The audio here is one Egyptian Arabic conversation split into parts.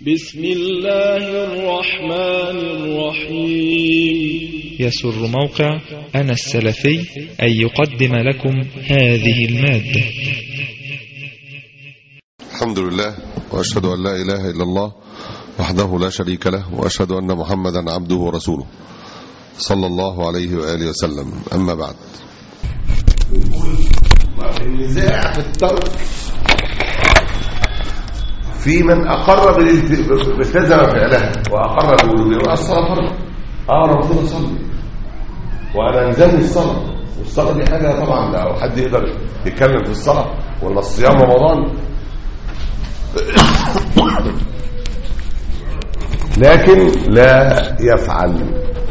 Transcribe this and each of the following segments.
بسم الله الرحمن الرحيم يسر موقع أنا السلفي أن يقدم لكم هذه المادة الحمد لله وأشهد أن لا إله إلا الله وحده لا شريك له وأشهد أن محمدا عبده ورسوله صلى الله عليه وآله وسلم أما بعد النزاع في الترك في من أقر بالتزم فعلها وأقر بوجوبها الصلاة فرض اه انا المفروض اصلي وانا الزمني الصلاه والصلاه دي حاجه طبعا لو حد يقدر يتكلم في الصلاه ولا الصيام رمضان لكن لا يفعل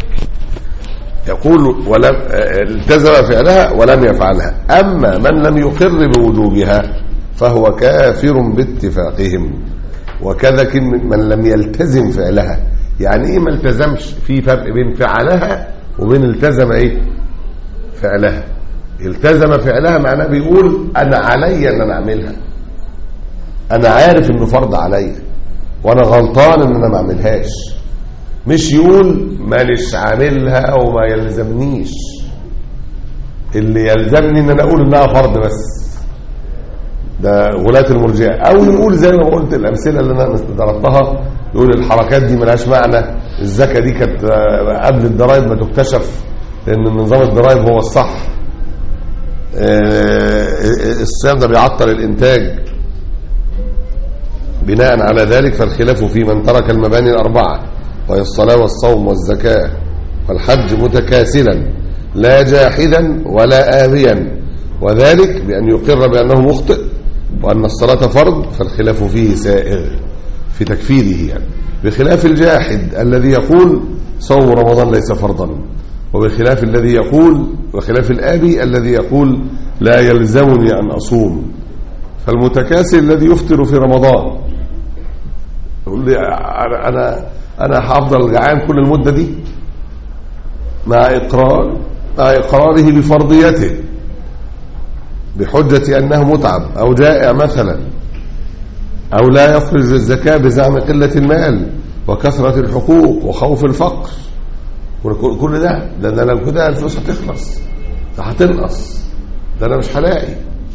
يقول ولم التزم فعلها ولم يفعلها اما من لم يقر بوجوبها فهو كافر باتفاقهم وكذا من لم يلتزم فعلها يعني ايه ما التزمش في فرق بين فعلها وبين التزم ايه فعلها التزم فعلها معناه بيقول انا عليا ان انا اعملها انا عارف انه فرض عليا وانا غلطان ان انا ما اعملهاش مش يقول مانيش عاملها وما يلزمنيش اللي يلزمني ان انا اقول انها فرض بس ده غلاة المرجئه او يقول زي ما قلت الامثله اللي انا ضربتها يقول الحركات دي ملهاش معنى الزكاه دي كانت قبل الضرائب ما تكتشف لان نظام الضرائب هو الصح الصيام ده بيعطل الانتاج بناء على ذلك فالخلاف في من ترك المباني الاربعه وهي الصلاه والصوم والزكاه والحج متكاسلا لا جاحدا ولا آبيا وذلك بأن يقر بأنه مخطئ وأن الصلاة فرض فالخلاف فيه سائغ في تكفيره يعني بخلاف الجاحد الذي يقول صوم رمضان ليس فرضا وبخلاف الذي يقول وخلاف الآبي الذي يقول لا يلزمني أن أصوم فالمتكاسل الذي يفطر في رمضان يقول لي أنا أنا هفضل جعان كل المدة دي مع إقرار مع إقراره بفرضيته بحجة أنه متعب أو جائع مثلا أو لا يخرج الزكاة بزعم قلة المال وكثرة الحقوق وخوف الفقر كل ده ده, ده لو كده الفلوس هتخلص ده هتنقص ده أنا مش هلاقي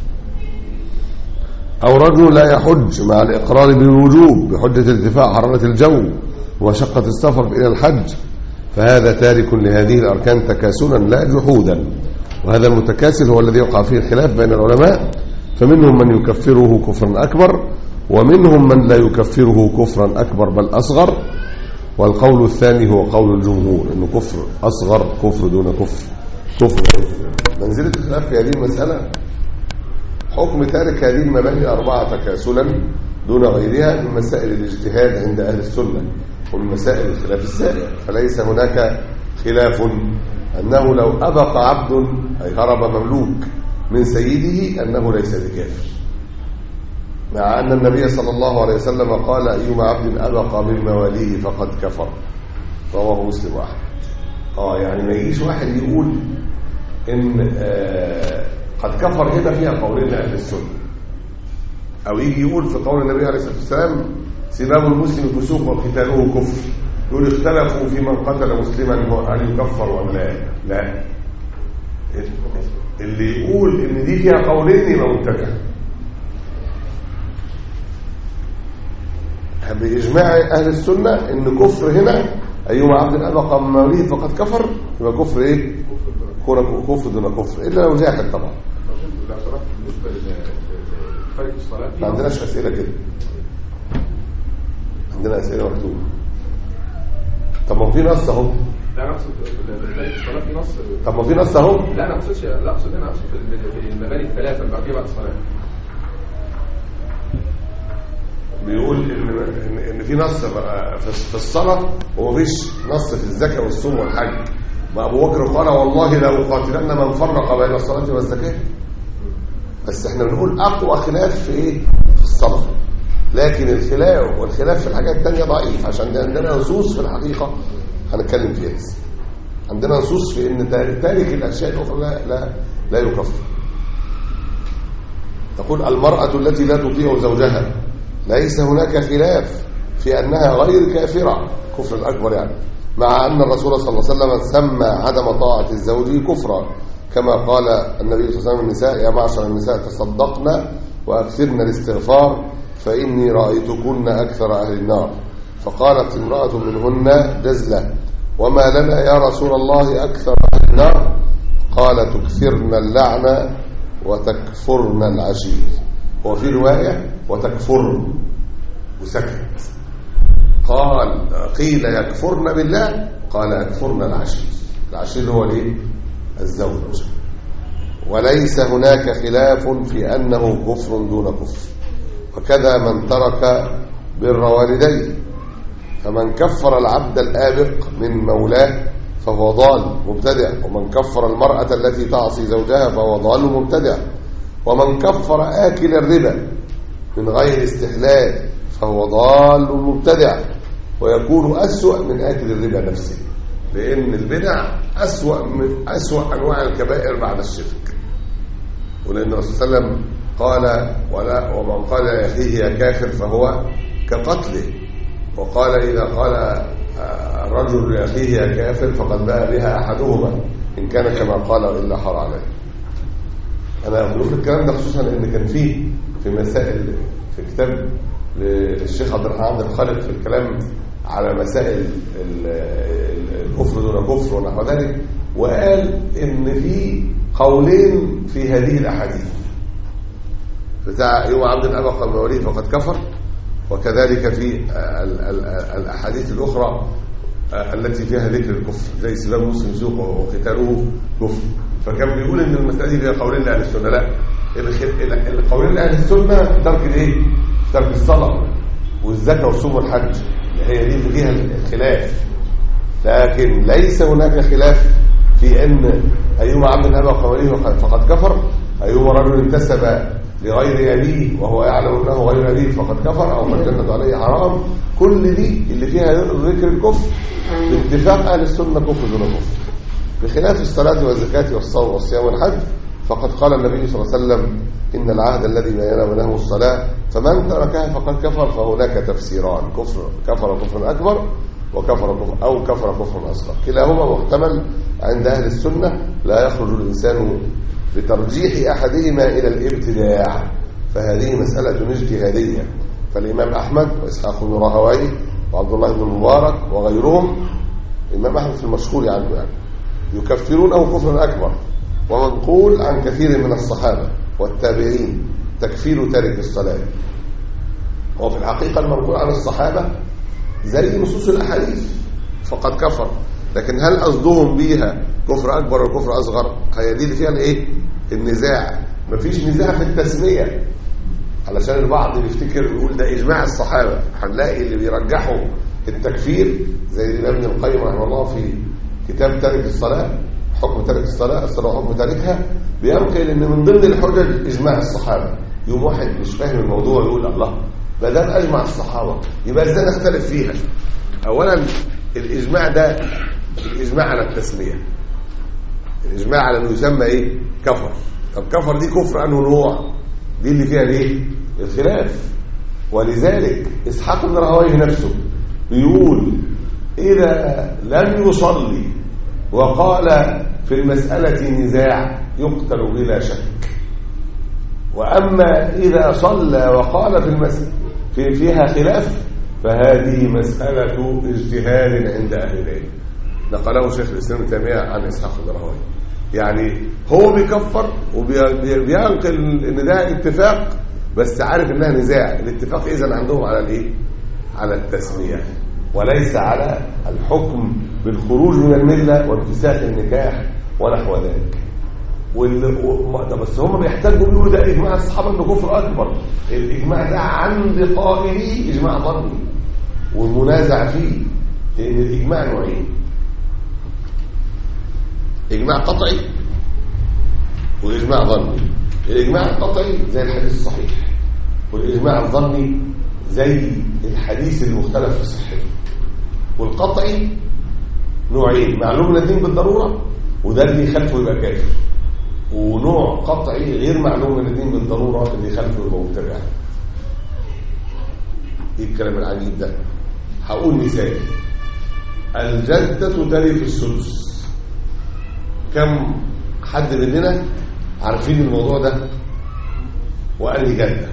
أو رجل لا يحج مع الإقرار بالوجوب بحجة ارتفاع حرارة الجو ومشقة السفر إلى الحج فهذا تارك لهذه الأركان تكاسلا لا جحودا وهذا المتكاسل هو الذي يقع فيه الخلاف بين العلماء فمنهم من يكفره كفرا أكبر ومنهم من لا يكفره كفرا أكبر بل أصغر والقول الثاني هو قول الجمهور أنه كفر أصغر كفر دون كفر كفر منزلة الخلاف في هذه المسألة حكم تارك هذه المباني الأربعة تكاسلا دون غيرها من مسائل الاجتهاد عند أهل السنة ومن مسائل الخلاف السائر فليس هناك خلاف أنه لو أبق عبد أي هرب مملوك من سيده أنه ليس بكافر مع أن النبي صلى الله عليه وسلم قال أيما عبد أبق من مواليه فقد كفر رواه مسلم واحد اه يعني ما يجيش واحد يقول ان آه قد كفر هنا فيها قولين لأهل السنة أو يجي يقول في قول النبي عليه الصلاة والسلام سباب المسلم فسوق وقتاله كفر يقول اختلفوا في من قتل مسلما هل يكفر ام لا لا اللي يقول ان دي فيها قولين يبقى متبع باجماع اهل السنه ان كفر هنا ايما عبد ابقى من موليه فقد كفر يبقى كفر ايه كفر دون كفر الا لو جاحد طبعا ما عندناش اسئله كده عندنا اسئله مكتوبه طب ما في نص اهو لا انا اقصد الصلاه في نص طب ما في نص اهو لا انا اقصدش لا اقصد انا اقصد في المباني الثلاثه اللي بعديها بعد الصلاه بيقول ان ان, إن في نص في الصلاه ومفيش نص في الزكاه والصوم والحج ما ابو بكر قال والله لا اقاتلن من فرق بين الصلاه والزكاه بس احنا بنقول اقوى خلاف في ايه في الصلاه لكن الخلاف والخلاف في الحاجات الثانيه ضعيف عشان عندنا نصوص في الحقيقه هنتكلم فيها بس عندنا نصوص في ان تارك الاشياء الاخرى لا لا, لا يكفر تقول المراه التي لا تطيع زوجها ليس هناك خلاف في أنها غير كافرة كفر الأكبر يعني مع أن الرسول صلى الله عليه وسلم سمى عدم طاعة الزوج كفرا كما قال النبي صلى الله عليه وسلم النساء يا معشر النساء تصدقن وأكثرن الاستغفار فإني رأيتكن أكثر أهل النار فقالت امرأة منهن جزلة وما لنا يا رسول الله أكثر أهل النار قال تكثرن اللعنة وتكفرن العشير وفي رواية وتكفرن وسكت قال قيل يكفرن بالله قال يكفرن العشير العشير هو الايه الزوج وليس هناك خلاف في أنه كفر دون كفر وكذا من ترك بر والديه فمن كفر العبد الآبق من مولاه فهو ضال مبتدع ومن كفر المرأة التي تعصي زوجها فهو ضال مبتدع ومن كفر آكل الربا من غير استحلال فهو ضال مبتدع ويكون أسوأ من آكل الربا نفسه لأن البدع أسوأ من أسوأ أنواع الكبائر بعد الشرك ولأن الرسول صلى الله عليه وسلم قال ولا ومن قال لأخيه يا كافر فهو كقتله وقال إذا قال الرجل لأخيه يا كافر فقد باء بها أحدهما إن كان كما قال وإلا حر عليه أنا بقول الكلام ده خصوصا إن كان فيه في مسائل في كتاب للشيخ عبد الرحمن عبد الخالق في الكلام على مسائل الكفر دون كفر ونحو ذلك وقال إن في قولين في هذه الأحاديث بتاع يوم عبد الأبقى المواليه فقد كفر وكذلك في الأحاديث الأخرى التي فيها ذكر الكفر زي سباب مسلم سوق وقتاله كفر فكان بيقول ان المسألة دي فيها قولين لأهل السنة لا القولين لأهل السنة ترك الايه؟ ترك الصلاة والزكاة والصوم والحج هي دي اللي فيها الخلاف لكن ليس هناك خلاف في ان أيما عبد الأبى قوليه فقد كفر أيما رجل انتسب لغير أبيه وهو يعلم أنه غير أبيه فقد كفر أو فالجنة عليه حرام كل دي اللي فيها ذكر الكفر باتفاق أهل السنة كفر دون كفر بخلاف الصلاة والزكاة والصوم والصيام والحج فقد قال النبي صلى الله عليه وسلم إن العهد الذي بيننا وبينهم الصلاة فمن تركها فقد كفر فهناك تفسيران كفر كفر كفرا أكبر وكفر كفر أو كفر كفرا أصغر كلاهما محتمل عند أهل السنة لا يخرج الإنسان بترجيح أحدهما إلى الابتداع فهذه مسألة اجتهادية فالإمام أحمد وإسحاق بن راهويه وعبد الله بن المبارك وغيرهم الإمام أحمد في المشهور عنه يعني يكفرونه كفرا أكبر ومنقول عن كثير من الصحابة والتابعين تكفير تارك الصلاة هو في الحقيقة المنقول عن الصحابة زي نصوص الأحاديث فقد كفر لكن هل قصدهم بيها كفر أكبر وكفر أصغر هي دي اللي فيها الايه النزاع مفيش نزاع في التسمية علشان البعض بيفتكر يقول ده إجماع الصحابة هنلاقي اللي بيرجحوا التكفير زي الإمام ابن القيم رحمه الله في كتاب تارك الصلاة حكم تارك الصلاة الصلاة حكم تاركها بينقل ان من ضمن الحجج اجماع الصحابة يوم واحد مش فاهم الموضوع يقول الله ما دام اجمع الصحابة يبقى ازاي نختلف فيها اولا الاجماع ده الاجماع على التسمية الاجماع على انه يسمى ايه كفر طب كفر دي كفر انه نوع دي اللي فيها ليه الخلاف ولذلك اسحاق بن راهويه نفسه بيقول اذا لم يصلي وقال في المسألة نزاع يقتل بلا شك وأما إذا صلى وقال في المسألة في فيها خلاف فهذه مسألة اجتهاد عند أهل العلم نقله شيخ الإسلام ابن تيمية عن إسحاق بن راهويه يعني هو بيكفر وبينقل ان ده اتفاق بس عارف انها نزاع الاتفاق اذا عندهم على الايه على التسميه وليس على الحكم بالخروج من المله وانفساخ النكاح ونحو ذلك وال... بس هم بيحتاجوا بيقولوا ده اجماع الصحابه انه كفر اكبر الاجماع ده عند قائله اجماع ظني والمنازع فيه لان الاجماع نوعين اجماع قطعي واجماع ظني الاجماع القطعي زي الحديث الصحيح والاجماع الظني زي الحديث المختلف في صحته والقطعي نوعين معلوم من الدين بالضروره وده اللي يخالفه يبقى كافر ونوع قطعي غير معلوم من الدين بالضروره اللي يخالفه يبقى مبتدع ايه الكلام العجيب ده هقول مثال الجدة ترث السدس كم حد مننا عارفين الموضوع ده وأنهي جدة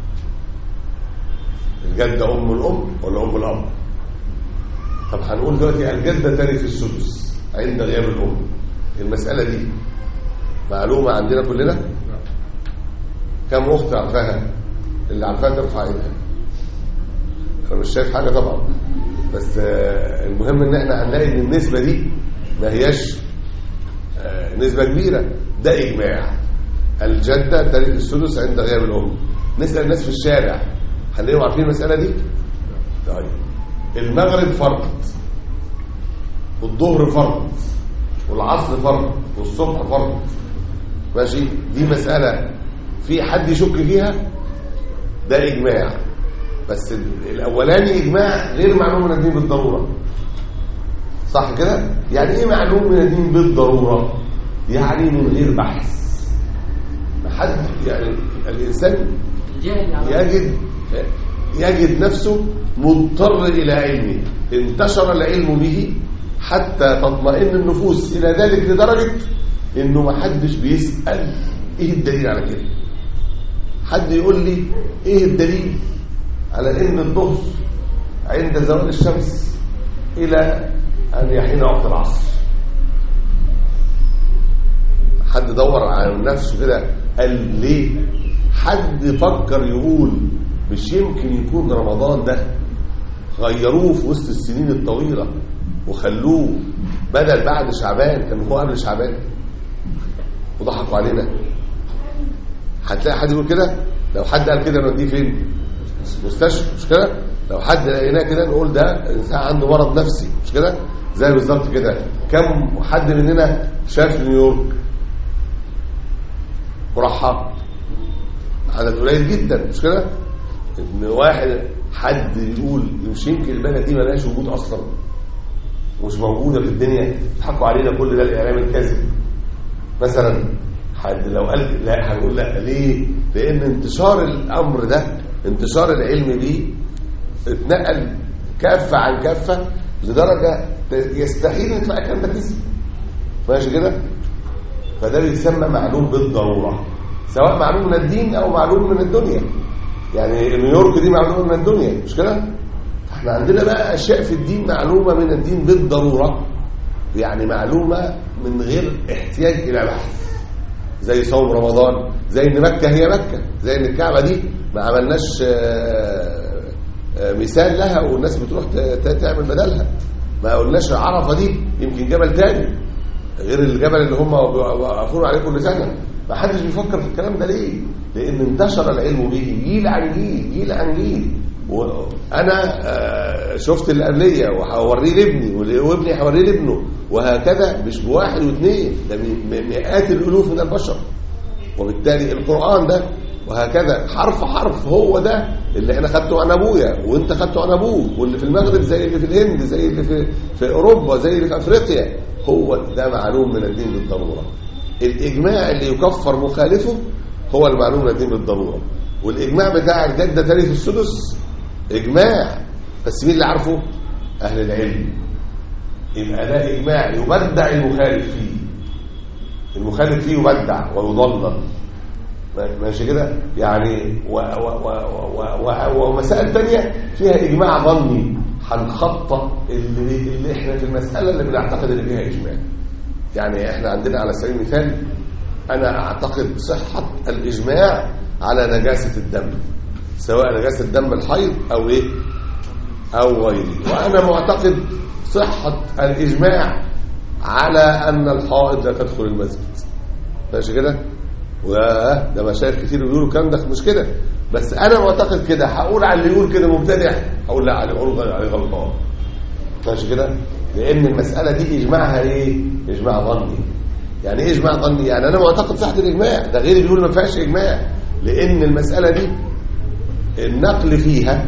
الجدة أم الأم ولا أم الأب طب هنقول دلوقتي الجدة ترث السدس عند غياب الأم المسألة دي معلومة عندنا كلنا كم أخت عارفاها اللي عارفاها ترفع ايدها انا مش شايف حاجة طبعا بس آه، المهم ان احنا هنلاقي ان النسبة دي ما هياش آه، نسبة كبيرة ده اجماع الجدة ترث السدس عند غياب الام نسأل الناس في الشارع هنلاقيهم عارفين المسألة دي طيب المغرب فرض والظهر فرض والعصر فرض والصبح فرض ماشي دي مسألة في حد يشك فيها ده إجماع بس ال- الأولاني إجماع غير معلوم من الدين بالضرورة صح كده؟ يعني إيه معلوم من الدين بالضرورة؟ يعني من غير بحث حد يعني الإنسان يجد يجد نفسه مضطر إلى علمه انتشر العلم به حتى تطمئن النفوس إلى ذلك لدرجة إنه ما حدش بيسأل إيه الدليل على كده حد يقول لي إيه الدليل على إن الظهر عند زوال الشمس إلى أن يحين وقت العصر حد دور على نفسه كده قال ليه حد فكر يقول مش يمكن يكون رمضان ده غيروه في وسط السنين الطويلة وخلوه بدل بعد شعبان كان هو قبل شعبان وضحكوا علينا هتلاقي حد يقول كده لو حد قال كده نوديه فين مستشفى مش كده لو حد لقيناه كده نقول ده انسان عنده مرض نفسي مش كده زي بالظبط كده كم حد مننا شاف نيويورك وراحها عدد قليل جدا مش كده ان واحد حد يقول مش يمكن البلد دي ملهاش وجود اصلا مش موجوده في الدنيا يضحكوا علينا كل ده الاعلام الكاذب مثلا حد لو قال لا هنقول لا ليه لان انتشار الامر ده انتشار العلم بيه اتنقل كافه عن كافه لدرجه يستحيل يطلع الكلام ده كذب ماشي كده فده بيتسمى معلوم بالضروره سواء معلوم من الدين او معلوم من الدنيا يعني نيويورك دي معلومه من الدنيا مش كده احنا عندنا بقى اشياء في الدين معلومه من الدين بالضروره يعني معلومه من غير احتياج الى بحث زي صوم رمضان زي ان مكه هي مكه زي ان الكعبه دي ما عملناش آه، آه، مثال لها والناس بتروح ت- ت- تعمل بدلها ما قلناش عرفه دي يمكن جبل تاني غير الجبل اللي هم وقفوا عليه كل سنه ما حدش بيفكر في الكلام ده ليه لان انتشر العلم به جيل عن جيل جيل عن جيل وانا آه، شفت اللي قبليه وهوريه لابني واللي- وابني هوريه لابنه وهكذا مش بواحد واثنين ده م- م- مئات الالوف من البشر وبالتالي القرآن ده وهكذا حرف حرف هو ده اللي انا خدته عن ابويا وانت خدته عن ابوك واللي في المغرب زي اللي في الهند زي اللي في في اوروبا زي اللي في افريقيا هو ده معلوم من الدين بالضروره الاجماع اللي يكفر مخالفه هو المعلوم من الدين بالضروره والاجماع بتاع الجده تاريخ السدس اجماع بس مين اللي عارفه اهل العلم يبقى ده اجماع يبدع المخالف فيه المخالف فيه يبدع ويضلل ماشي كده يعني و و و و و ومسائل تانية فيها إجماع ظني هنخطى اللي, اللي احنا في المسألة اللي بنعتقد اللي فيها إجماع يعني احنا عندنا على سبيل المثال أنا أعتقد صحة الإجماع على نجاسة الدم سواء نجاسة دم الحيض أو إيه أو غيره وأنا معتقد صحة الإجماع على أن الحائض لا تدخل المسجد ماشي كده وده ده مشايخ كتير بيقولوا الكلام ده مش كده بس انا معتقد كده هقول على اللي يقول كده مبتدع هقول لا على اللي يقول عليه غلطان ماشي كده لان المساله دي اجماعها ايه اجماع ظني يعني ايه اجماع ظني يعني انا معتقد صحه الاجماع ده غيري بيقول ما فيهاش اجماع لان المساله دي النقل فيها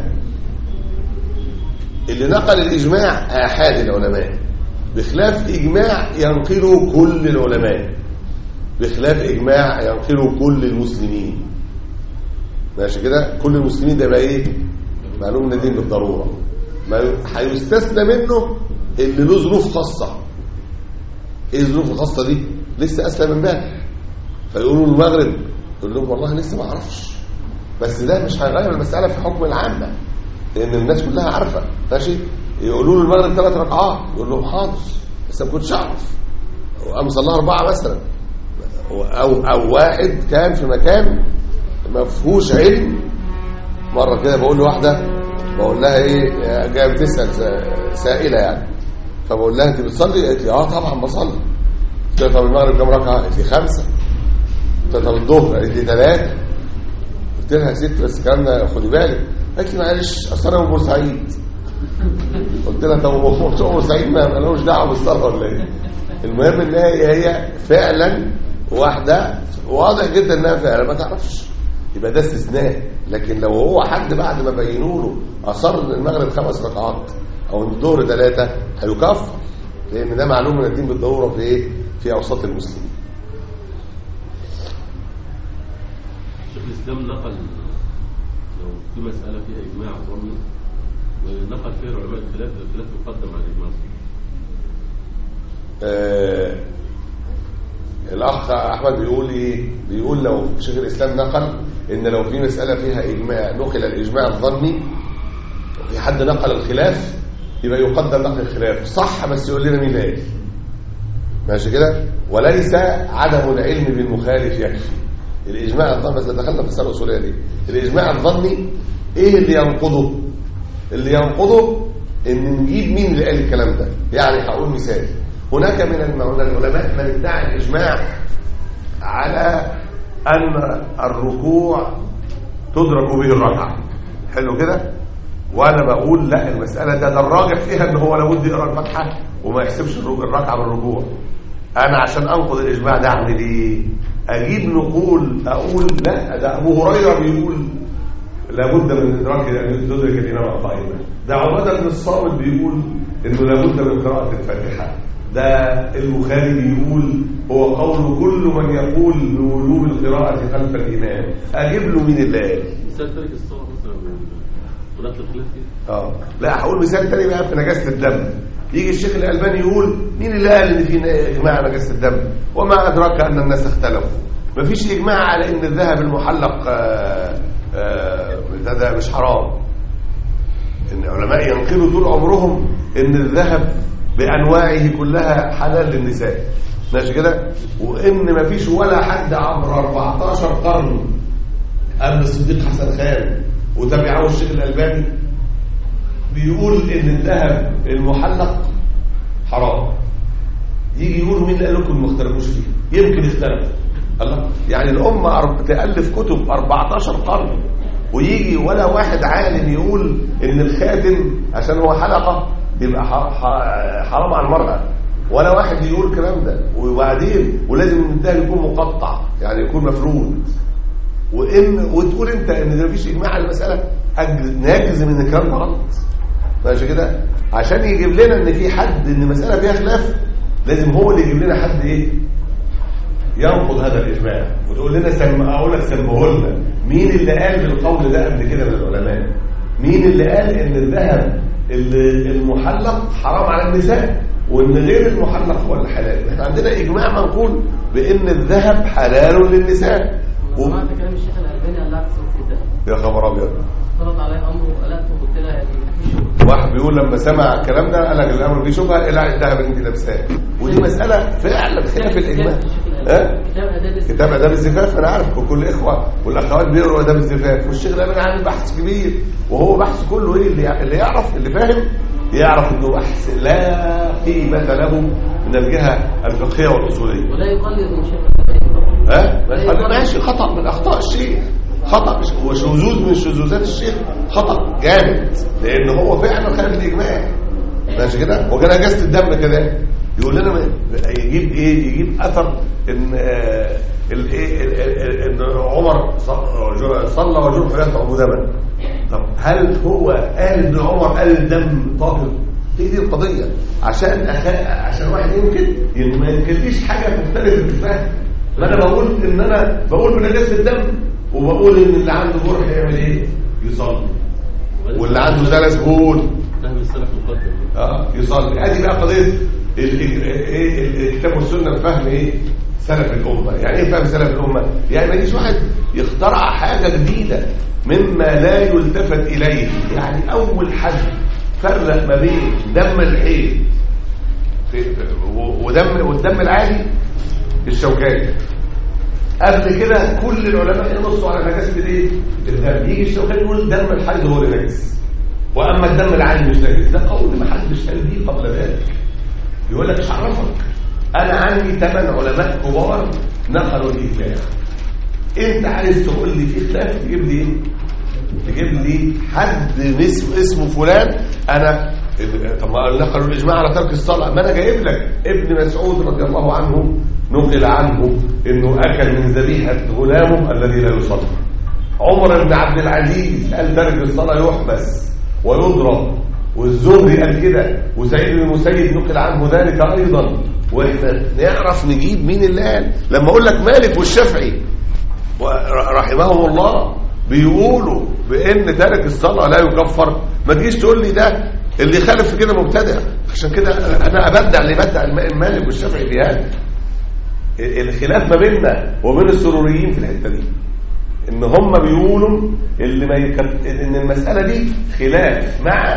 اللي نقل الاجماع احاد العلماء بخلاف اجماع ينقله كل العلماء بخلاف اجماع ينقله كل المسلمين ماشي كده كل المسلمين ده بقى ايه معلوم من الدين بالضروره ما ي- هيستثنى منه اللي له ظروف خاصه ايه الظروف الخاصه دي لسه اسلم امبارح فيقولوا له المغرب يقول لهم والله لسه ما اعرفش بس ده مش هيغير المساله في حكم العامه لان الناس كلها عارفه ماشي يقولوا له المغرب ثلاث ركعات يقول لهم حاضر بس ما كنتش اعرف وقام صلاها اربعه مثلا او او واحد كان في مكان ما فيهوش علم مره كده بقول لواحده بقول لها ايه جايه بتسال سا- سائله يعني فبقول لها انت بتصلي قالت لي اه طبعا بصلي قلت لها طب المغرب كام ركعه قالت لي خمسه قلت لها طب الظهر قالت لي ثلاثه قلت لها يا ست بس الكلام ده خدي بالك قالت لي معلش اصل انا من بورسعيد قلت لها طب هو بتوع بورسعيد ما مالوش دعوه بالصلاه ولا ايه المهم ان هي هي فعلا واحده واضح جدا انها فعلا ما تعرفش يبقى ده استثناء لكن لو هو حد بعد ما بينوا له اصر ان المغرب خمس ركعات او ان الظهر ثلاثه هيكفر لان ده معلوم من الدين بالضروره في ايه في اوساط المسلمين شيخ الاسلام نقل لو في مساله فيها اجماع ظني ونقل فيها العلماء الخلاف الخلاف يقدم على الاجماع آه الاخ احمد بيقول ايه بيقول لو شيخ الاسلام نقل ان لو في مساله فيها اجماع نقل الاجماع الظني وفي حد نقل الخلاف يبقى يقدم نقل الخلاف صح بس يقول لنا مين اللي قال ماشي كده وليس عدم العلم بالمخالف يكفي الاجماع الظني بس دخلنا في السنه الاصوليه دي الاجماع الظني ايه اللي ينقضه اللي ينقضه ان نجيب مين اللي قال الكلام ده يعني هقول مثال هناك من الم- من العلماء من ادعى الاجماع على ان الركوع تدرك به الركعه حلو كده وانا بقول لا المساله ده ده الراجح فيها ان هو لابد يقرا الفاتحه وما يحسبش الرك- الركعه من الركوع انا عشان انقض الاجماع ده اعمل ايه اجيب نقول اقول لا ده ابو هريره بيقول لابد من ادراك ان تدرك الامام القائمه ده عباده بن الصامت بيقول انه لابد من قراءه الفاتحه ده البخاري بيقول هو قول كل من يقول بوجوب القراءه خلف الامام اجيب له مين اللي قال مثال تارك الصلاه مثلا ولاد الخلاف فيه اه لا هقول مثال تاني بقى في نجاسه الدم يجي الشيخ الالباني يقول مين اللي قال ان في اجماع على نجاسه الدم وما ادراك ان الناس اختلفوا مفيش اجماع على ان الذهب المحلق آه، آه، ده, ده مش حرام ان العلماء ينقلوا طول عمرهم ان الذهب بانواعه كلها حلال للنساء ماشي كده وان مفيش ولا حد عبر 14 قرن قبل الصديق حسن خان وتبعه الشيخ الالباني بيقول ان الذهب المحلق حرام يجي يقول مين اللي قال لكم ما اختلفوش فيه يمكن اختلفوا الله يعني الامه أرب- تالف كتب 14 قرن ويجي ولا واحد عالم يقول ان الخاتم عشان هو حلقه يبقى ح- ح- حرام على المراه ولا واحد يقول الكلام ده وبعدين ولازم الذهب يكون مقطع يعني يكون مفرود وان وتقول انت ان ده مفيش اجماع على المساله أج- نجزم ان الكلام ده غلط ماشي كده عشان يجيب لنا ان في حد ان المساله فيها خلاف لازم هو اللي يجيب لنا حد ايه ينقض هذا الاجماع وتقول لنا سم اقول لك سمه لنا مين اللي قال بالقول ده قبل كده من العلماء مين اللي قال ان الذهب اللي- المحلق حرام على النساء وان غير المحلق هو اللي حلال احنا عندنا اجماع منقول بان الذهب حلال للنساء و... سمعت كلام الشيخ الألباني قال لها في الدهب يا خبر ابيض فرض عليه أمره وقالته وقلت لها يعني مفيش شغل واحد بيقول لما سمع الكلام ده قال لك الامر فيه شبهه الى الذهب اللي انت لابساه ودي مساله فعلا خلاف الاجماع ها كتاب آداب الزكاة. كتاب اداب الزفاف انا عارف وكل اخوه والاخوات بيقروا اداب الزفاف والشيخ الامين عامل بحث كبير وهو بحث كله ايه اللي اللي يعرف اللي فاهم يعرف انه بحث لا قيمه له من الجهه الفقهيه والاصوليه ولا يقلد من شيخ الألباني طبعا ها ما ماشي خطا من اخطاء الشيخ خطا مش- وشذوذ من شذوذات الشيخ خطا جامد لان هو فعلا خالف الاجماع ماشي كده وكان اجازه الدم كده يقول لنا ما- يجيب ايه يجيب اثر ان آه، ال- إيه- ال- ال- ان عمر ص- صلى وجرح يطعم دما طب هل هو قال ان عمر قال الدم طاهر هي دي القضيه عشان أخ... عشان واحد يمكن يعني ما يمكنليش حاجه مختلفه في الفهم ما انا بقول ان انا بقول بنجاسه الدم وبقول ان اللي عنده جرح يعمل ايه يصلي واللي عنده زلس بول فهم السلف مقدم اه يصلي ادي بقى قضيه ال- ال- ايه ال- الكتاب والسنه بفهم ايه سلف الامه يعني ايه فهم سلف الامه يعني ما يجيش واحد يخترع حاجه جديده مما لا يلتفت اليه يعني اول حد فرق ما بين دم الحيض في- و- ودم والدم العادي الشوكاني قبل كده كل العلماء ينصوا على نجاسه الايه الدم يجي الشوكاني يقول دم الحيض هو اللي نجس واما الدم العادي مش نجس ده قول ما حدش قال بيه قبل ذلك يقول لك مش عرفك انا عندي ثمان علماء كبار نقلوا الاجماع انت عايز تقول لي في خلاف تجيب لي ايه تجيب لي حد اسمه اسمه فلان انا طب ما نقلوا الاجماع على ترك الصلاه ما انا جايب لك ابن مسعود رضي الله عنه نقل عنه انه اكل من ذبيحه غلامه الذي لا يصلي عمر بن عبد العزيز قال ترك الصلاه يحبس ويضرب والزهري قال كده وسعيد بن المسيب نقل عنه ذلك ايضا واحنا نعرف نجيب مين اللي قال لما اقول لك مالك والشافعي رحمهم الله بيقولوا بان تارك الصلاه لا يكفر ما تجيش تقول لي ده اللي يخالف في كده مبتدع عشان كده انا ابدع لبدع المالك والشافعي في هذا الخلاف ما بيننا وبين السروريين في الحته دي ان هم بيقولوا اللي ما يكت... ان المساله دي خلاف مع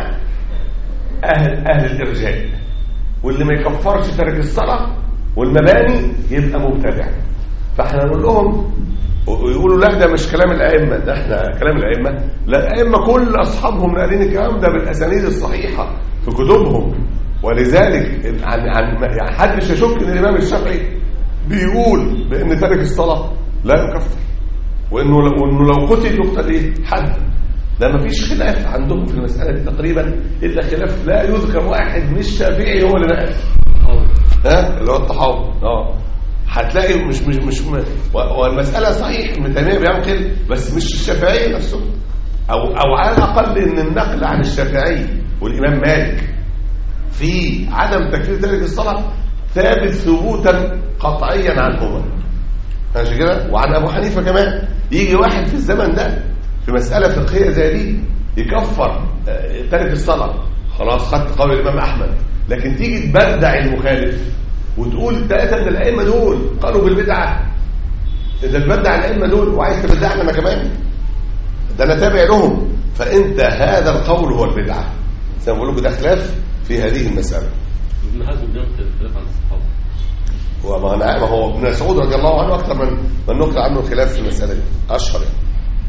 اهل اهل الارجاء واللي ما يكفرش تارك الصلاه والمباني يبقى مبتدع فاحنا نقول لهم ويقولوا لا ده مش كلام الائمه ده احنا كلام الائمه لا الائمه كل اصحابهم ناقلين الكلام ده بالاسانيد الصحيحه في كتبهم ولذلك عن عن يعني حدش يشك ان الامام الشافعي بيقول بان تارك الصلاه لا يكفر وانه لو وانه لو قتل يقتل ايه حد ده ما فيش خلاف عندهم في المساله دي تقريبا الا خلاف لا يذكر واحد مش شافعي هو اللي نقل ها اللي هو الطحاوي اه هتلاقي مش مش مش م... والمساله صحيح ابن تيميه بينقل بس مش الشافعي نفسه او او على الاقل ان النقل عن الشافعي والامام مالك في عدم تكفير تارك الصلاه ثابت ثبوتا قطعيا عنهما ماشي كده وعن ابو حنيفه كمان يجي واحد في الزمن ده في مساله فقهيه زي دي يكفر تارك الصلاه خلاص خدت قول الامام احمد لكن تيجي تبدع المخالف وتقول الثلاثه من الائمه دول قالوا بالبدعه اذا تبدع الائمه دول وعايز تبدعني انا كمان ده انا تابع لهم فانت هذا القول هو البدعه زي ما بقول لكم ده خلاف في هذه المساله ابن حزم ده اختلاف عن الصحابه وما انا ما هو ابن مسعود رضي الله عنه اكثر من من نقل عنه الخلاف في المساله دي اشهر يعني.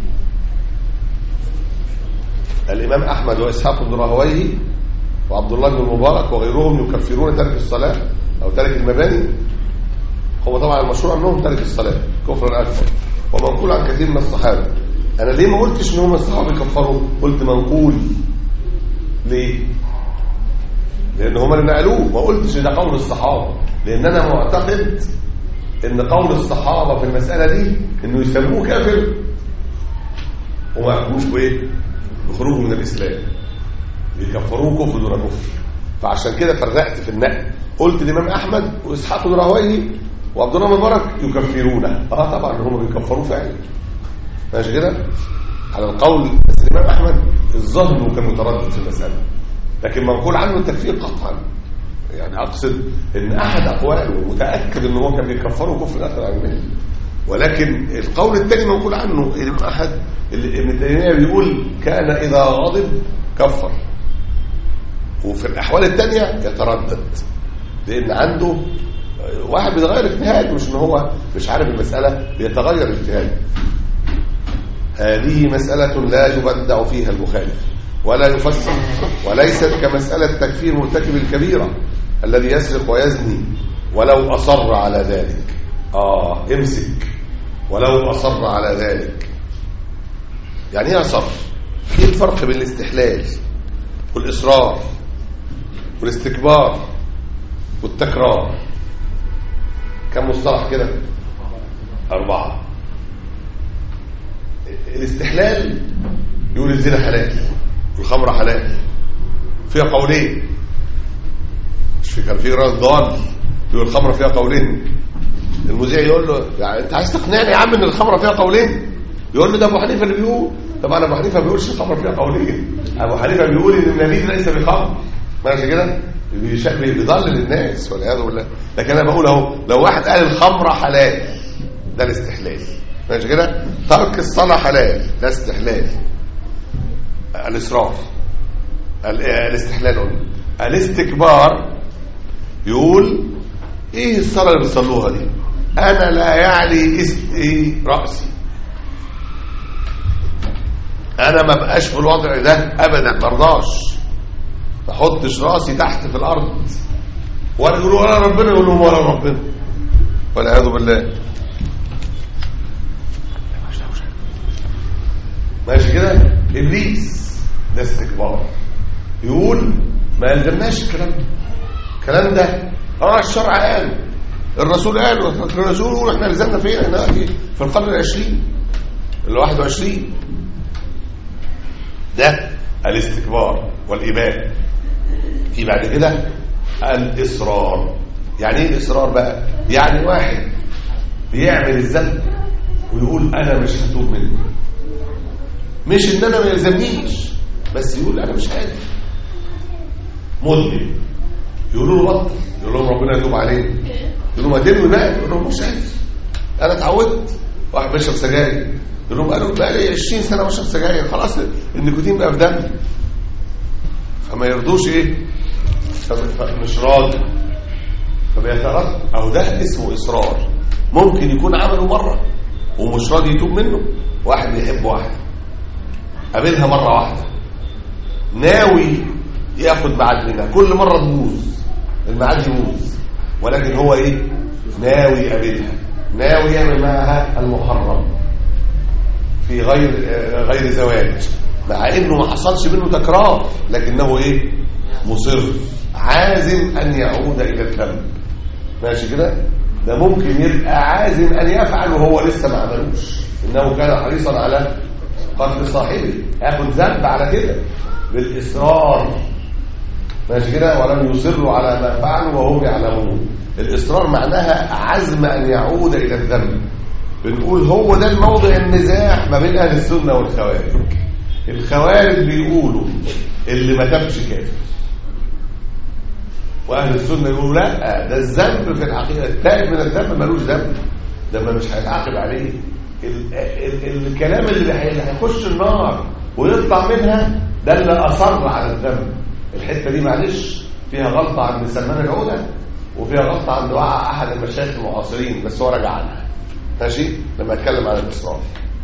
الامام احمد واسحاق بن راهويه وعبد الله بن المبارك وغيرهم يكفرون ترك الصلاه او ترك المباني هو طبعا المشهور عنهم ترك الصلاه كفرا اكبر ومنقول عن كثير من الصحابه انا ليه ما قلتش ان هم الصحابه يكفروا قلت منقول ليه لان هم اللي نقلوه ما قلتش ده قول الصحابه لان انا معتقد ان قول الصحابه في المساله دي انه يسموه كافر وما يحكموش بايه بخروجه من الاسلام يكفروه كفر دون كفر فعشان كده فرقت في النقل قلت الامام احمد واسحاق بن راهويه وعبد الله بن مبارك يكفرونه اه طبعا هم بيكفروه فعلا ماشي كده على القول بس الامام احمد الظاهر انه كان متردد في المساله لكن منقول عنه التكفير قطعا يعني اقصد ان احد اقواله متاكد ان هو كان بيكفره كفر اخر عن المله ولكن القول الثاني منقول عنه الامام احد ابن تيميه بيقول كان اذا غضب كفر وفي الاحوال الثانيه يتردد لان عنده واحد بيتغير اجتهاد مش ان هو مش عارف المساله بيتغير اجتهاد هذه مساله لا يبدع فيها المخالف ولا يفسر وليست كمساله تكفير مرتكب الكبيره الذي يسرق ويزني ولو اصر على ذلك اه امسك ولو اصر على ذلك يعني ايه اصر ايه الفرق بين الاستحلال والاصرار والاستكبار والتكرار كم مصطلح كده أربعة الاستحلال يقول الزنا حلال والخمر حلال فيها قولين مش في كان في راس ضال يقول الخمر فيها قولين المذيع يقول له يعني انت عايز تقنعني يا عم ان الخمر فيها قولين يقول له ده ابو حنيفه اللي بيقول طبعا ابو حنيفه ما بيقولش الخمر فيها قولين ابو حنيفه بيقول ان النبيذ ليس بخمر ماشي كده بيش- بيضلل الناس والعياذ بالله لكن انا بقول اهو لو واحد قال الخمره حلال ده الاستحلال ماشي كده ترك الصلاه حلال ده استحلال الاسراف ال- الاستحلال قلنا الاستكبار يقول ايه الصلاه اللي بتصلوها دي انا لا يعلي است إيه راسي انا ما بقاش في الوضع ده ابدا مرضاش ما احطش راسي تحت في الارض ولا يقولوا ولا ربنا يقول لهم ولا ربنا والعياذ بالله ماشي كده ابليس ده استكبار يقول ما يلزمناش الكلام ده الكلام ده اه الشرع قال الرسول قال الرسول يقول احنا لزمنا فين احنا في في القرن العشرين ال 21 ده الاستكبار والإباء في بعد كده الإصرار يعني ايه الإصرار بقى يعني واحد بيعمل الذنب ويقول أنا مش هتوب منه مش إن أنا ما يلزمنيش بس يقول أنا مش قادر مذنب يقولوا له بطل يقول لهم ربنا يتوب عليه يقولوا ما تنوي بقى يقول لهم مش قادر انا اتعودت واحد بيشرب سجاير يقول لهم قالوا بقى لي 20 سنه بشرب سجاير خلاص النيكوتين بقى في دمي فما يرضوش ايه فم- مش راضي فبيتردد اهو ده اسمه اصرار ممكن يكون عمله مره ومش راضي يتوب منه واحد بيحب واحده قابلها مره واحده ناوي ياخد ميعاد منها كل مره تبوظ الميعاد يبوظ ولكن هو ايه ناوي يقابلها ناوي يعمل معها المحرم في غير آه، غير زواج مع انه ما حصلش منه تكرار لكنه ايه مصر عازم ان يعود الى الذنب ماشي كده ده ممكن يبقى عازم ان يفعل وهو لسه ما عملوش انه كان حريصا على قتل صاحبه ياخد ذنب على كده بالاصرار ماشي كده ولم يصروا على ما فعلوا وهم يعلمون الاصرار معناها عزم ان يعود الى الذنب بنقول هو ده الموضع النزاع ما بين اهل السنه والخوارج الخوارج بيقولوا اللي ما تابش كافر واهل السنه يقولوا لا ده الذنب في الحقيقه التائب من الذنب ملوش ذنب ده ما مش هيتعاقب عليه ال ال الكلام اللي هي- اللي هيخش النار ويطلع منها ده اللي اصر على الذنب الحته دي معلش فيها غلطه عند سلمان العوده وفيها غلطه عند وع- احد المشايخ المعاصرين بس هو رجع عنها ماشي لما اتكلم عن الاصرار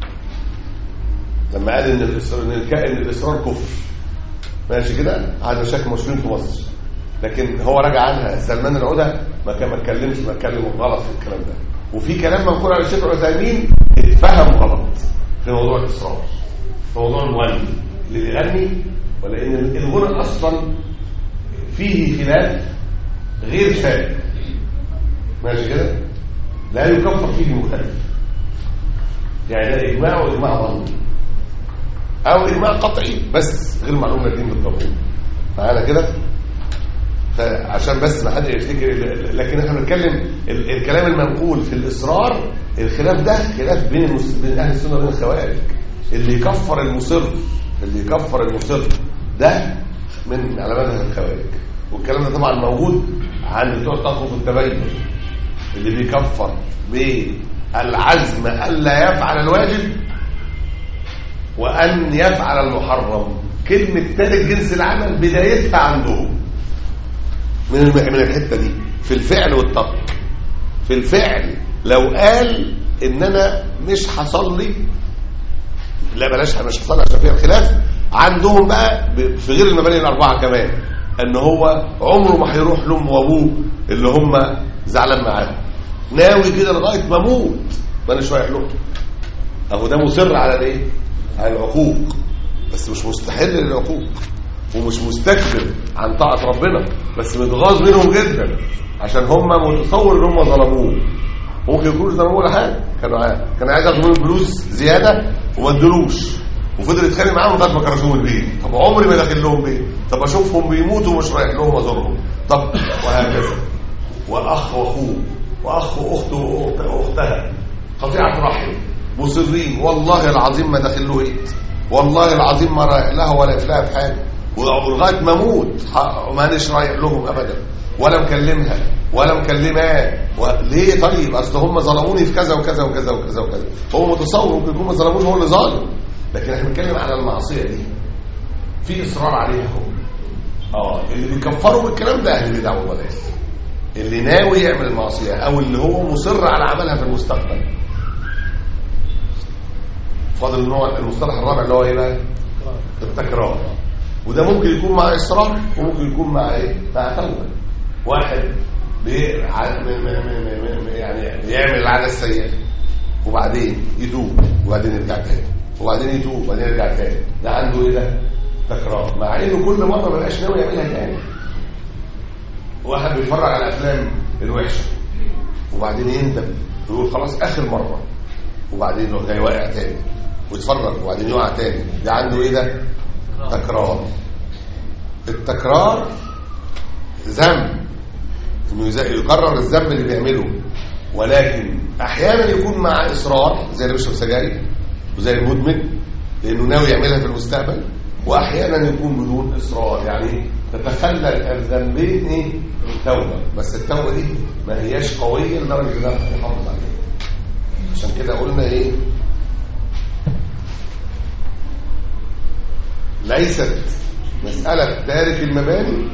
لما قال ان الاصرار ان, الك... إن الاصرار كفر ماشي كده على مشاكل مسلمين في مصر لكن هو رجع عنها سلمان العوده ما كان ما اتكلمش ما اتكلم غلط في الكلام ده وفي كلام منقول على الشيخ العثيمين اتفهم غلط في موضوع الاصرار في موضوع المغني اللي بيغني ولان الغنى اصلا فيه خلاف غير شائع ماشي كده لا يكفر فيه المخالف يعني ده اجماع واجماع ظني او اجماع قطعي بس غير معلوم الدين بالضبط معانا كده فعشان بس ما حد يفتكر لكن احنا بنتكلم ال- الكلام المنقول في الاصرار الخلاف ده خلاف بين المس... بين اهل السنه وبين الخوارج اللي يكفر المصر اللي يكفر المصر ده من على مذهب الخوارج والكلام ده طبعا موجود عند بتوع التقوى التبين اللي بيكفر بالعزم الا يفعل الواجب وان يفعل المحرم كلمه تارك جنس العمل بدايتها عندهم من الم- من الحته دي في الفعل والترك في الفعل لو قال ان انا مش هصلي لا بلاش مش هصلي عشان فيها الخلاف عندهم بقى ب- في غير المباني الاربعه كمان ان هو عمره ما هيروح لامه وابوه اللي هم زعلان معاه ناوي كده لغايه ما اموت ما اناش رايح له اهو ده مصر على الايه على العقوق بس مش مستحل للعقوق ومش مستكبر عن طاعه ربنا بس متغاظ منهم جدا عشان هم متصور ان هم ظلموه ممكن يكونوا ظلموه ولا حاجه كانوا عايز كان عايز ياخد منهم فلوس زياده وما ادلوش وفضل يتخانق معاهم لغايه ما كرشوهم البيت طب عمري ما داخل لهم بيت طب اشوفهم بيموتوا ومش رايح لهم ازورهم طب وهكذا واخ واخوه واخ واخته واختها قطيعه رحم مصرين والله العظيم ما داخل له بيت والله العظيم ما رايح لها ولا لها في حاجه ولغايه ما اموت ح- مانيش رايح لهم ابدا ولا مكلمها ولا مكلماه و... ليه طيب اصل هم ظلموني في كذا وكذا وكذا وكذا وكذا هو متصور ممكن يكون ما ظلموش هو اللي ظالم لكن احنا بنتكلم على المعصيه دي في اصرار عليها هو اه اللي بيكفروا بالكلام ده اهل البدع والضلال اللي ناوي يعمل المعصيه او اللي هو مصر على عملها في المستقبل فاضل النوع المصطلح الرابع اللي هو ايه بقى التكرار وده ممكن يكون مع اصرار وممكن يكون مع ايه مع توبه واحد بي- ع- م- م- م- م- م- يعني بيعمل العاده السيئه وبعدين يتوب وبعدين يرجع تاني وبعدين يتوب وبعدين يرجع تاني ده عنده ايه ده تكرار مع انه كل مره ما بقاش ناوي يعملها تاني واحد بيتفرج على الافلام الوحشه وبعدين يندم يقول خلاص اخر مره وبعدين يروح جاي واقع تاني ويتفرج وبعدين يقع تاني ده عنده ايه ده تكرار التكرار ذنب انه يز- يكرر الذنب اللي بيعمله ولكن احيانا يكون مع اصرار زي اللي بيشرب سجاير وزي المدمن لانه ناوي يعملها في المستقبل واحيانا يكون بدون اصرار يعني تتخلل الذنبين ايه توبه بس التوبه دي ما هياش قويه لدرجه انها تحافظ عليها عشان كده قلنا ايه ليست مسألة تارك المباني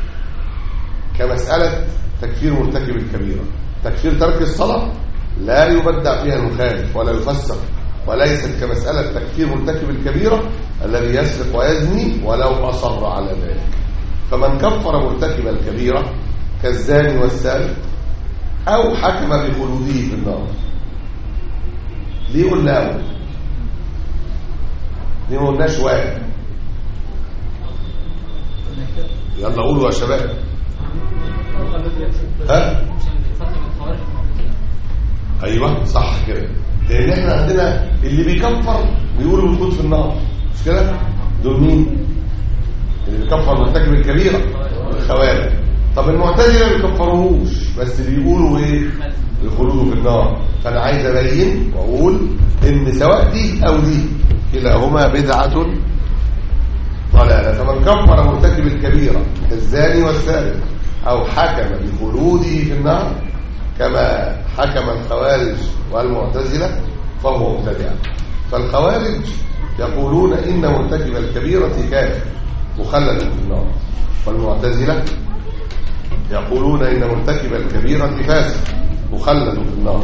كمسألة تكفير مرتكب الكبيرة تكفير ترك الصلاة لا يبدع فيها المخالف ولا يفسر وليست كمسألة تكفير مرتكب الكبيرة الذي يسرق ويزني ولو أصر على ذلك فمن كفر مرتكب الكبيرة كالزاني والسارق أو حكم بخلوده في النار ليه قلنا أول ليه ما قلناش واحد يلا قولوا يا شباب ها ايوه صح كده لان احنا عندنا اللي بيكفر بيقولوا الخلود في النار مش كده دول مين اللي بيكفر مرتكب الكبيره الخوارج طب المعتزله ما بيكفروهوش بس بيقولوا ايه الخلود في النار فانا عايز ابين واقول ان سواء دي او دي كلاهما بدعه ضلالة فمن كفر مرتكب الكبيرة كالزاني والسارق أو حكم بخلوده في النار كما حكم الخوارج والمعتزلة فهو مبتدع فالخوارج يقولون إن مرتكب الكبيرة كافر مخلد في النار والمعتزلة يقولون إن مرتكب الكبيرة فاسق مخلد في النار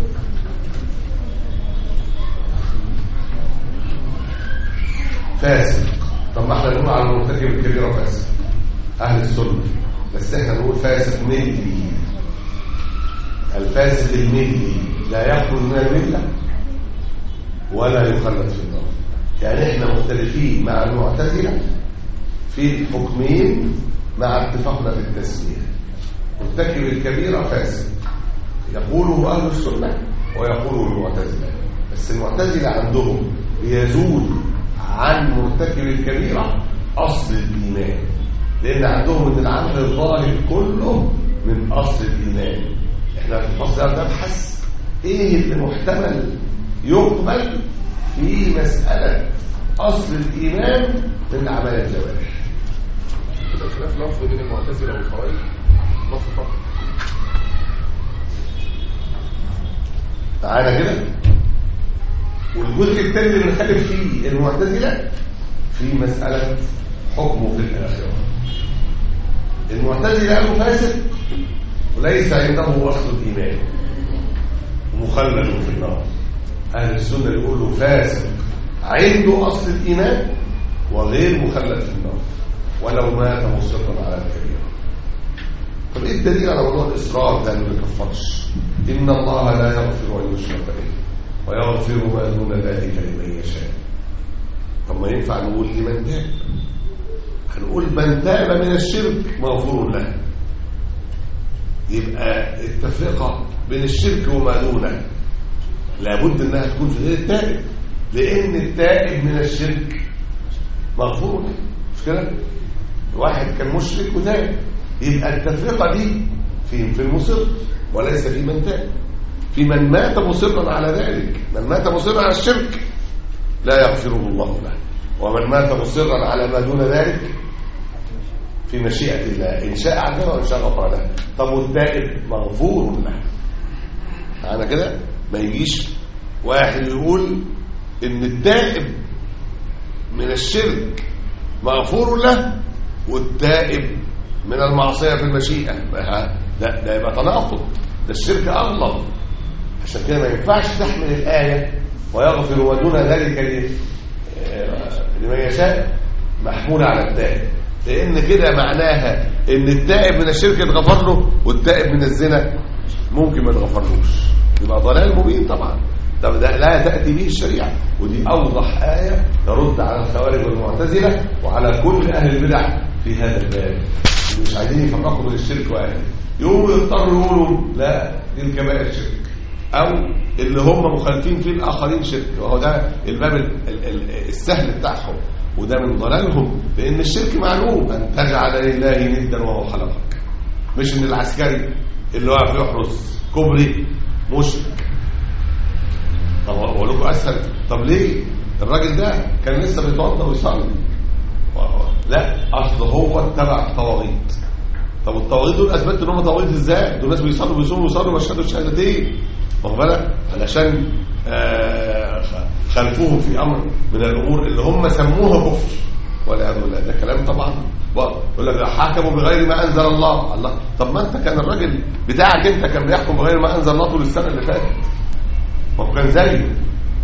فاسق طب ما احنا نقول على المرتكب الكبيره فاسق اهل السنه بس احنا نقول فاسق ملي الفاسق الملي لا يخرج من المله ولا يخلد في النار يعني احنا مختلفين مع المعتزله في الحكمين مع اتفاقنا في التسميه مرتكب الكبيره فاسق يقوله اهل السنه ويقوله المعتزله بس المعتزله عندهم يزول عن مرتكب الكبيرة أصل الإيمان لأن عندهم أن العمل الظاهر كله من أصل الإيمان إحنا في الفصل ده بنبحث إيه اللي محتمل يقبل في مسألة أصل الإيمان من أعمال الجوارح كده خلاف لفظ بين المعتزله والخوارج لفظ فقط تعالى كده والجزء الثاني اللي بنختلف فيه المعتزله في مساله حكمه في الاخره المعتزله قالوا فاسق وليس عنده اصل الايمان ومخلد في النار اهل السنه يقولوا فاسق عنده اصل الايمان وغير مخلد في النار ولو مات مصرا على الكبيره طب ايه الدليل على موضوع الاصرار ده اللي ما يكفرش ان الله لا يغفر ان يشرك به ويغفر ما دون ذلك لمن يشاء طب ما ينفع نقول لمن تاب هنقول من تاب من الشرك مغفور له يبقى التفرقه بين الشرك وما دونه لابد انها تكون في غير التائب لان التائب من الشرك مغفور له مش كده واحد كان مشرك وتاب يبقى التفرقه دي في في المصر وليس في من تاب في من مات مصرا على ذلك من مات مصرا على الشرك لا يغفره الله له ومن مات مصرا على ما دون ذلك في مشيئة الله إن شاء عذبه وإن شاء غفر له طب والتائب مغفور له معنى كده ما يجيش واحد يقول إن التائب من الشرك مغفور له والتائب من المعصية في المشيئة ها، لا ده يبقى تناقض ده الشرك أغلظ عشان كده ما ينفعش تحمل الآية ويغفر ودون ذلك ل- آه، لمن يشاء محمولة على التائب لأن كده معناها إن التائب من الشرك اتغفر له والتائب من الزنا ممكن ما يتغفرلوش يبقى ضلال مبين طبعا طب ده لا تأتي به الشريعة ودي أوضح آية ترد على الخوارج والمعتزلة وعلى كل أهل البدع في هذا الباب اللي مش عايزين يفرقوا بين الشرك وأهله يقوموا يضطروا يقولوا لا دي الكبائر شرك أو اللي هم مخالفين فيه الآخرين شرك وهو ده الباب ال- ال- ال- السهل بتاعهم وده من ضلالهم لأن الشرك معلوم أن تجعل لله ندا وهو خلقك مش ان العسكري اللي واقف يحرس كوبري مشرك طب اقول لكم اسهل طب ليه الراجل ده كان لسه بيتوضا ويصلي لا اصل هو اتبع الطواغيت طب الطواغيت دول اثبتت ان هم طواغيت ازاي دول ناس بيصلوا بيصوموا ويصلوا ويشهدوا الشهادتين واخد بالك علشان آه، خ- خالفوه في امر من الامور اللي هم سموها كفر والعياذ بالله ده كلام طبعا باطل يقول لك حكموا بغير ما انزل الله الله طب ما انت كان الراجل بتاعك انت كان بيحكم بغير ما انزل الله طول السنه اللي فاتت ما هو كان زيه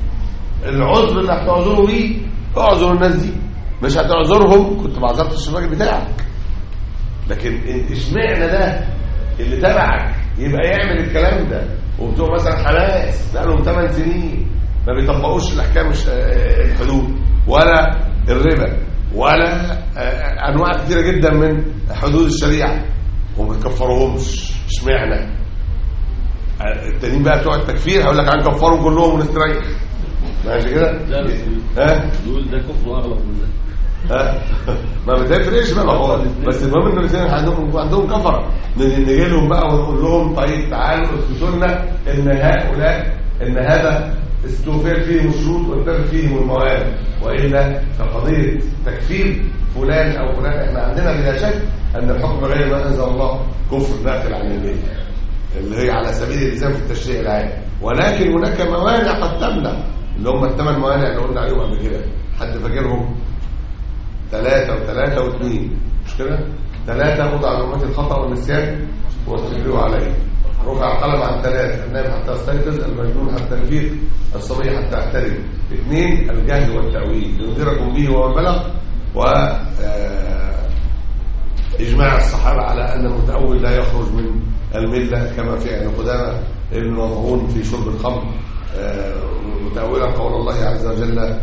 العذر اللي هتعذروا بيه اعذروا الناس دي مش هتعذرهم كنت ما عذرتش الراجل بتاعك لكن إن- اشمعنى ده اللي تبعك يبقى يعمل الكلام ده وبتوع مثلا حماس بقالهم 8 سنين ما بيطبقوش الاحكام الش- آه، الحدود ولا الربا ولا آه، انواع كثيره جدا من حدود الشريعه وما بيكفروهمش اشمعنى آه، التانيين بقى بتوع التكفير هيقول لك هنكفرهم كلهم ونستريح ماشي كده لا بس ها دول ده كفر اغلب من ده ها ما بتفرقش بقى هو بس المهم ان الاثنين عندهم عندهم كفره ن- نجي لهم بقى ونقول لهم طيب تعالوا اثبتوا لنا ان هؤلاء ان هذا استوفر فيهم الشروط وانتفت فيهم المواد والا فقضيه تكفير فلان او فلان احنا عندنا بلا شك ان الحكم غير ما انزل الله كفر داخل عن المله اللي هي على سبيل الالزام في التشريع العام ولكن هناك موانع قد تمنع اللي هم الثمان موانع اللي قلنا عليهم قبل كده حد فاكرهم ثلاثة وثلاثة واثنين مش كده؟ ثلاثة وضع علامات الخطأ والنسيان واستكبروا عليه رفع القلم عن ثلاثة النائم حتى يستيقظ المجنون حتى يفيق الصبي حتى يحترم اثنين الجهل والتأويل ينذركم به ومن بلغ و آه، إجماع الصحابة على أن المتأول لا يخرج من الملة كما فعل قدامى ابن مظعون في شرب الخمر آه، متأولا قول الله عز وجل آه،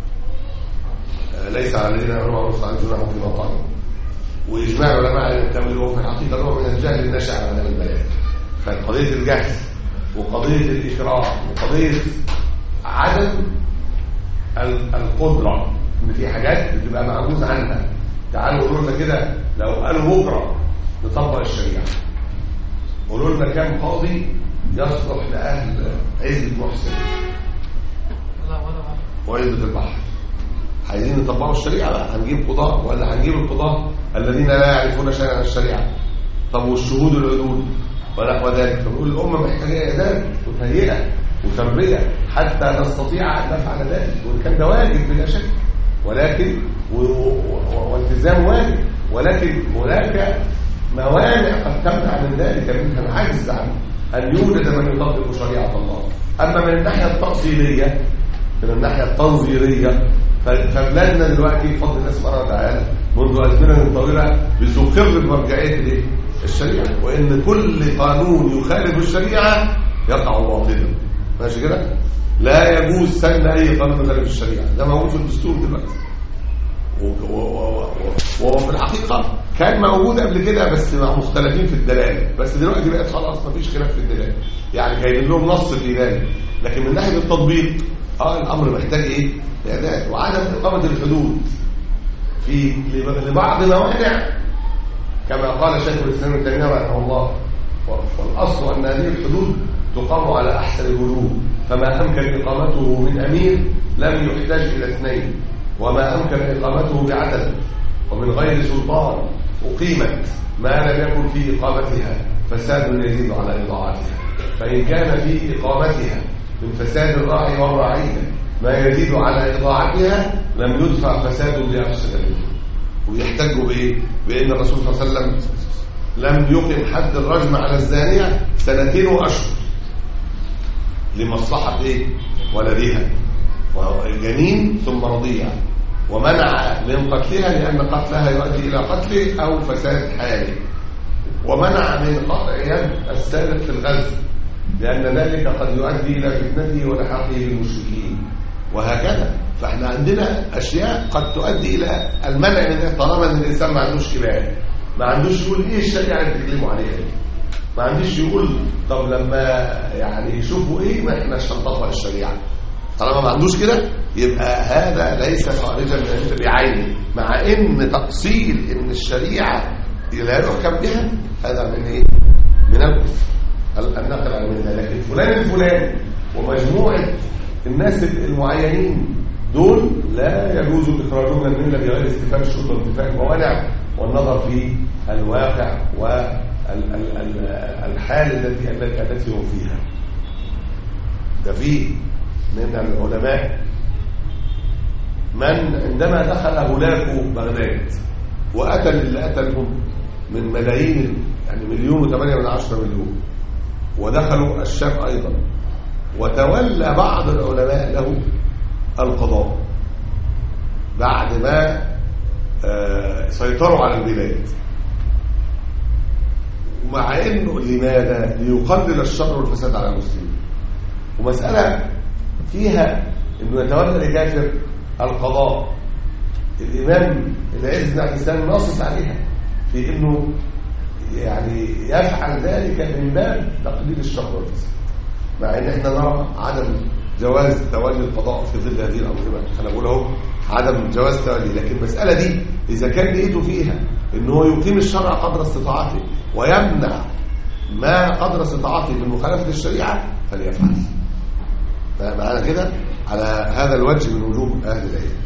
ليس على الذين امنوا وعملوا الصالحات جناح فيما طالب واجماع العلماء على ان التاويل هو في الحقيقه نوع من الجهل الناشئ عن عدم البيان فقضيه الجهل وقضيه الاكراه وقضيه عدم ال- القدره ان في حاجات بتبقى معجوز عنها تعالوا قولوا لنا كده لو قالوا بكره نطبق الشريعه قولوا لنا كام قاضي يصلح لاهل عزه محسن لا ولا واحد وعزه البحر عايزين يطبقوا الشريعه بقى هنجيب قضاة ولا هنجيب القضاة الذين لا يعرفون شيئا عن الشريعه طب والشهود العدول ونحو ذلك فنقول الامه محتاجه اداب وتهيئه وتربيه حتى نستطيع ان نفعل ذلك وان كان ده واجب بلا شك ولكن و- و- والتزام واجب ولكن هناك موانع قد تمنع من ذلك منها العجز عن ان يوجد من يطبق شريعه الله اما من الناحيه التاصيليه من الناحية التنظيرية ف- فبلادنا دلوقتي بفضل الله سبحانه وتعالى منذ أزمنة طويلة بتقر بمرجعية الإيه؟ الشريعة وإن كل قانون يخالف الشريعة يقع باطلا ماشي كده؟ لا يجوز سن أي قانون يخالف الشريعة ده موجود في الدستور دلوقتي و- و- و- و- وهو في الحقيقة كان موجود قبل كده بس مع مختلفين في الدلالة بس دلوقتي بقت خلاص مفيش خلاف في الدلالة يعني جايبين لهم نص في ذلك لكن من ناحية التطبيق اه الأمر محتاج إيه؟ إعداد وعدم إقامة الحدود في لب- لبعض موانع كما قال شيخ الإسلام ابن تيمية رحمه الله والأصل أن هذه الحدود تقام على أحسن الوجوه فما أمكن إقامته من أمير لم يحتاج إلى اثنين وما أمكن إقامته بعدل ومن غير سلطان أقيمت ما لم يكن في إقامتها فساد يزيد على إضاعتها فإن كان في إقامتها من فساد الراعي والرعية ما يزيد على إضاعتها لم يدفع فساد لأفسد منه ويحتجوا بإيه؟ بأن الرسول صلى الله عليه وسلم لم يقم حد الرجم على الزانية سنتين وأشهر لمصلحة إيه؟ ولدها وجنين ثم رضيع ومنع من قتلها لأن قتلها يؤدي إلى قتله أو فساد حاله ومنع من قطع يد السارق في الغزو لأن ذلك قد يؤدي إلى فتنته ولحاقه بالمشركين وهكذا فاحنا عندنا أشياء قد تؤدي إلى المنع من ذلك طالما أن الإنسان ما عندوش كبار ما عندوش يقول إيه الشريعة اللي بتكلموا عليها دي ما عندوش يقول طب لما يعني يشوفوا إيه ما احنا نطبق الشريعة طالما ما عندوش كده يبقى هذا ليس خارجا من الشريعة بعينه مع ان تأصيل ان الشريعة لا يحكم بها هذا من ايه من الكفر النقل عن من لكن فلان الفلاني ومجموعة الناس المعينين دول لا يجوز اخراجهم من المله بغير استفاء الشروط وانتفاء الموانع والنظر في الواقع والحال التي التي هم فيها ده في من العلماء من عندما دخل هلاك بغداد وقتل اللي قتلهم من ملايين يعني مليون وثمانية من عشرة مليون ودخلوا الشام أيضا وتولى بعض العلماء له القضاء بعد ما آه، سيطروا على البلاد ومع انه لماذا ليقلل الشر والفساد على المسلمين ومسألة فيها انه يتولى لكافر القضاء الامام العز بن عبد السلام نصص عليها في انه يعني يفعل ذلك من باب تقليل الشر والفساد مع ان احنا نرى عدم جواز تولي القضاء في ظل هذه الانظمه انا بقول اهو عدم جواز تولي لكن المساله دي اذا كان لقيته فيها ان هو يقيم الشرع قدر استطاعته ويمنع ما قدر استطاعته من مخالفه الشريعه فليفعل معنا كده على هذا الوجه من وجوه اهل العلم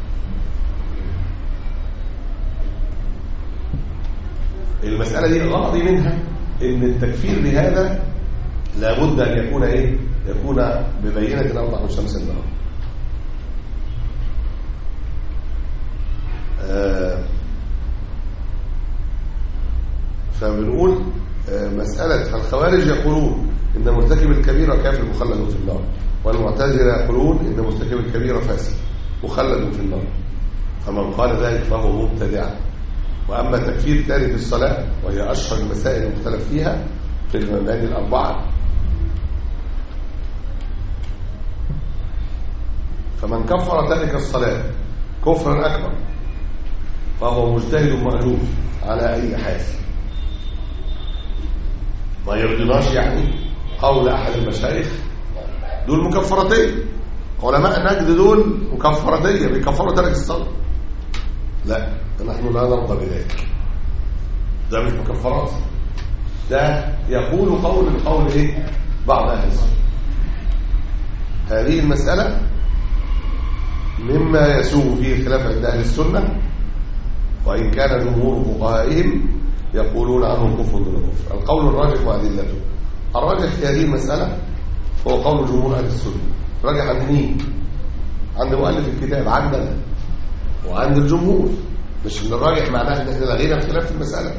المسألة دي الغرض منها ان التكفير بهذا لابد ان يكون ايه يكون ببينة اوضح من شمس النهار آه فبنقول آه مسألة الخوارج يقولون ان مرتكب الكبيرة كافر مخلد في النار والمعتزلة يقولون ان مرتكب الكبيرة فاسد مخلد في النار فمن قال ذلك فهو مبتدع وأما تكفير تارك الصلاة وهي أشهر المسائل المختلف فيها في المباني الأربعة فمن كفر تارك الصلاة كفرا أكبر فهو مجتهد مأجور على أي حال ما يرضناش يعني قول أحد المشايخ دول مكفرتين علماء نجد دول مكفرتية بيكفروا تارك الصلاة لا نحن لا نرضى بذلك ده مش مكفرات ده يقول قول القول ايه بعض اهل السنه هذه المساله مما يسوء فيه الخلاف عند اهل السنه وان كان جمهور فقهائهم يقولون عنه كفر دون كفر القول الراجح وادلته الراجح في هذه المساله هو قول جمهور اهل السنه راجح عند مين عند مؤلف الكتاب عندنا وعند الجمهور مش ان الراجح معناه ان احنا لغينا الخلاف في المساله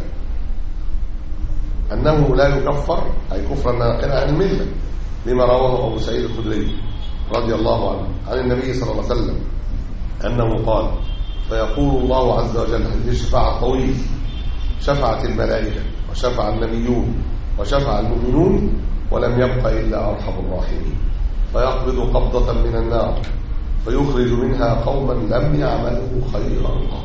انه لا يكفر اي كفرا ناقلا عن المله لما رواه ابو سعيد الخدري رضي الله عنه عن النبي صلى الله عليه وسلم انه قال فيقول الله عز وجل هذه الشفاعه الطويل شفعت الملائكه وشفع النبيون وشفع المؤمنون ولم يبق الا ارحم الراحمين فيقبض قبضه من النار فيخرج منها قوما لم يعملوا خيرا قط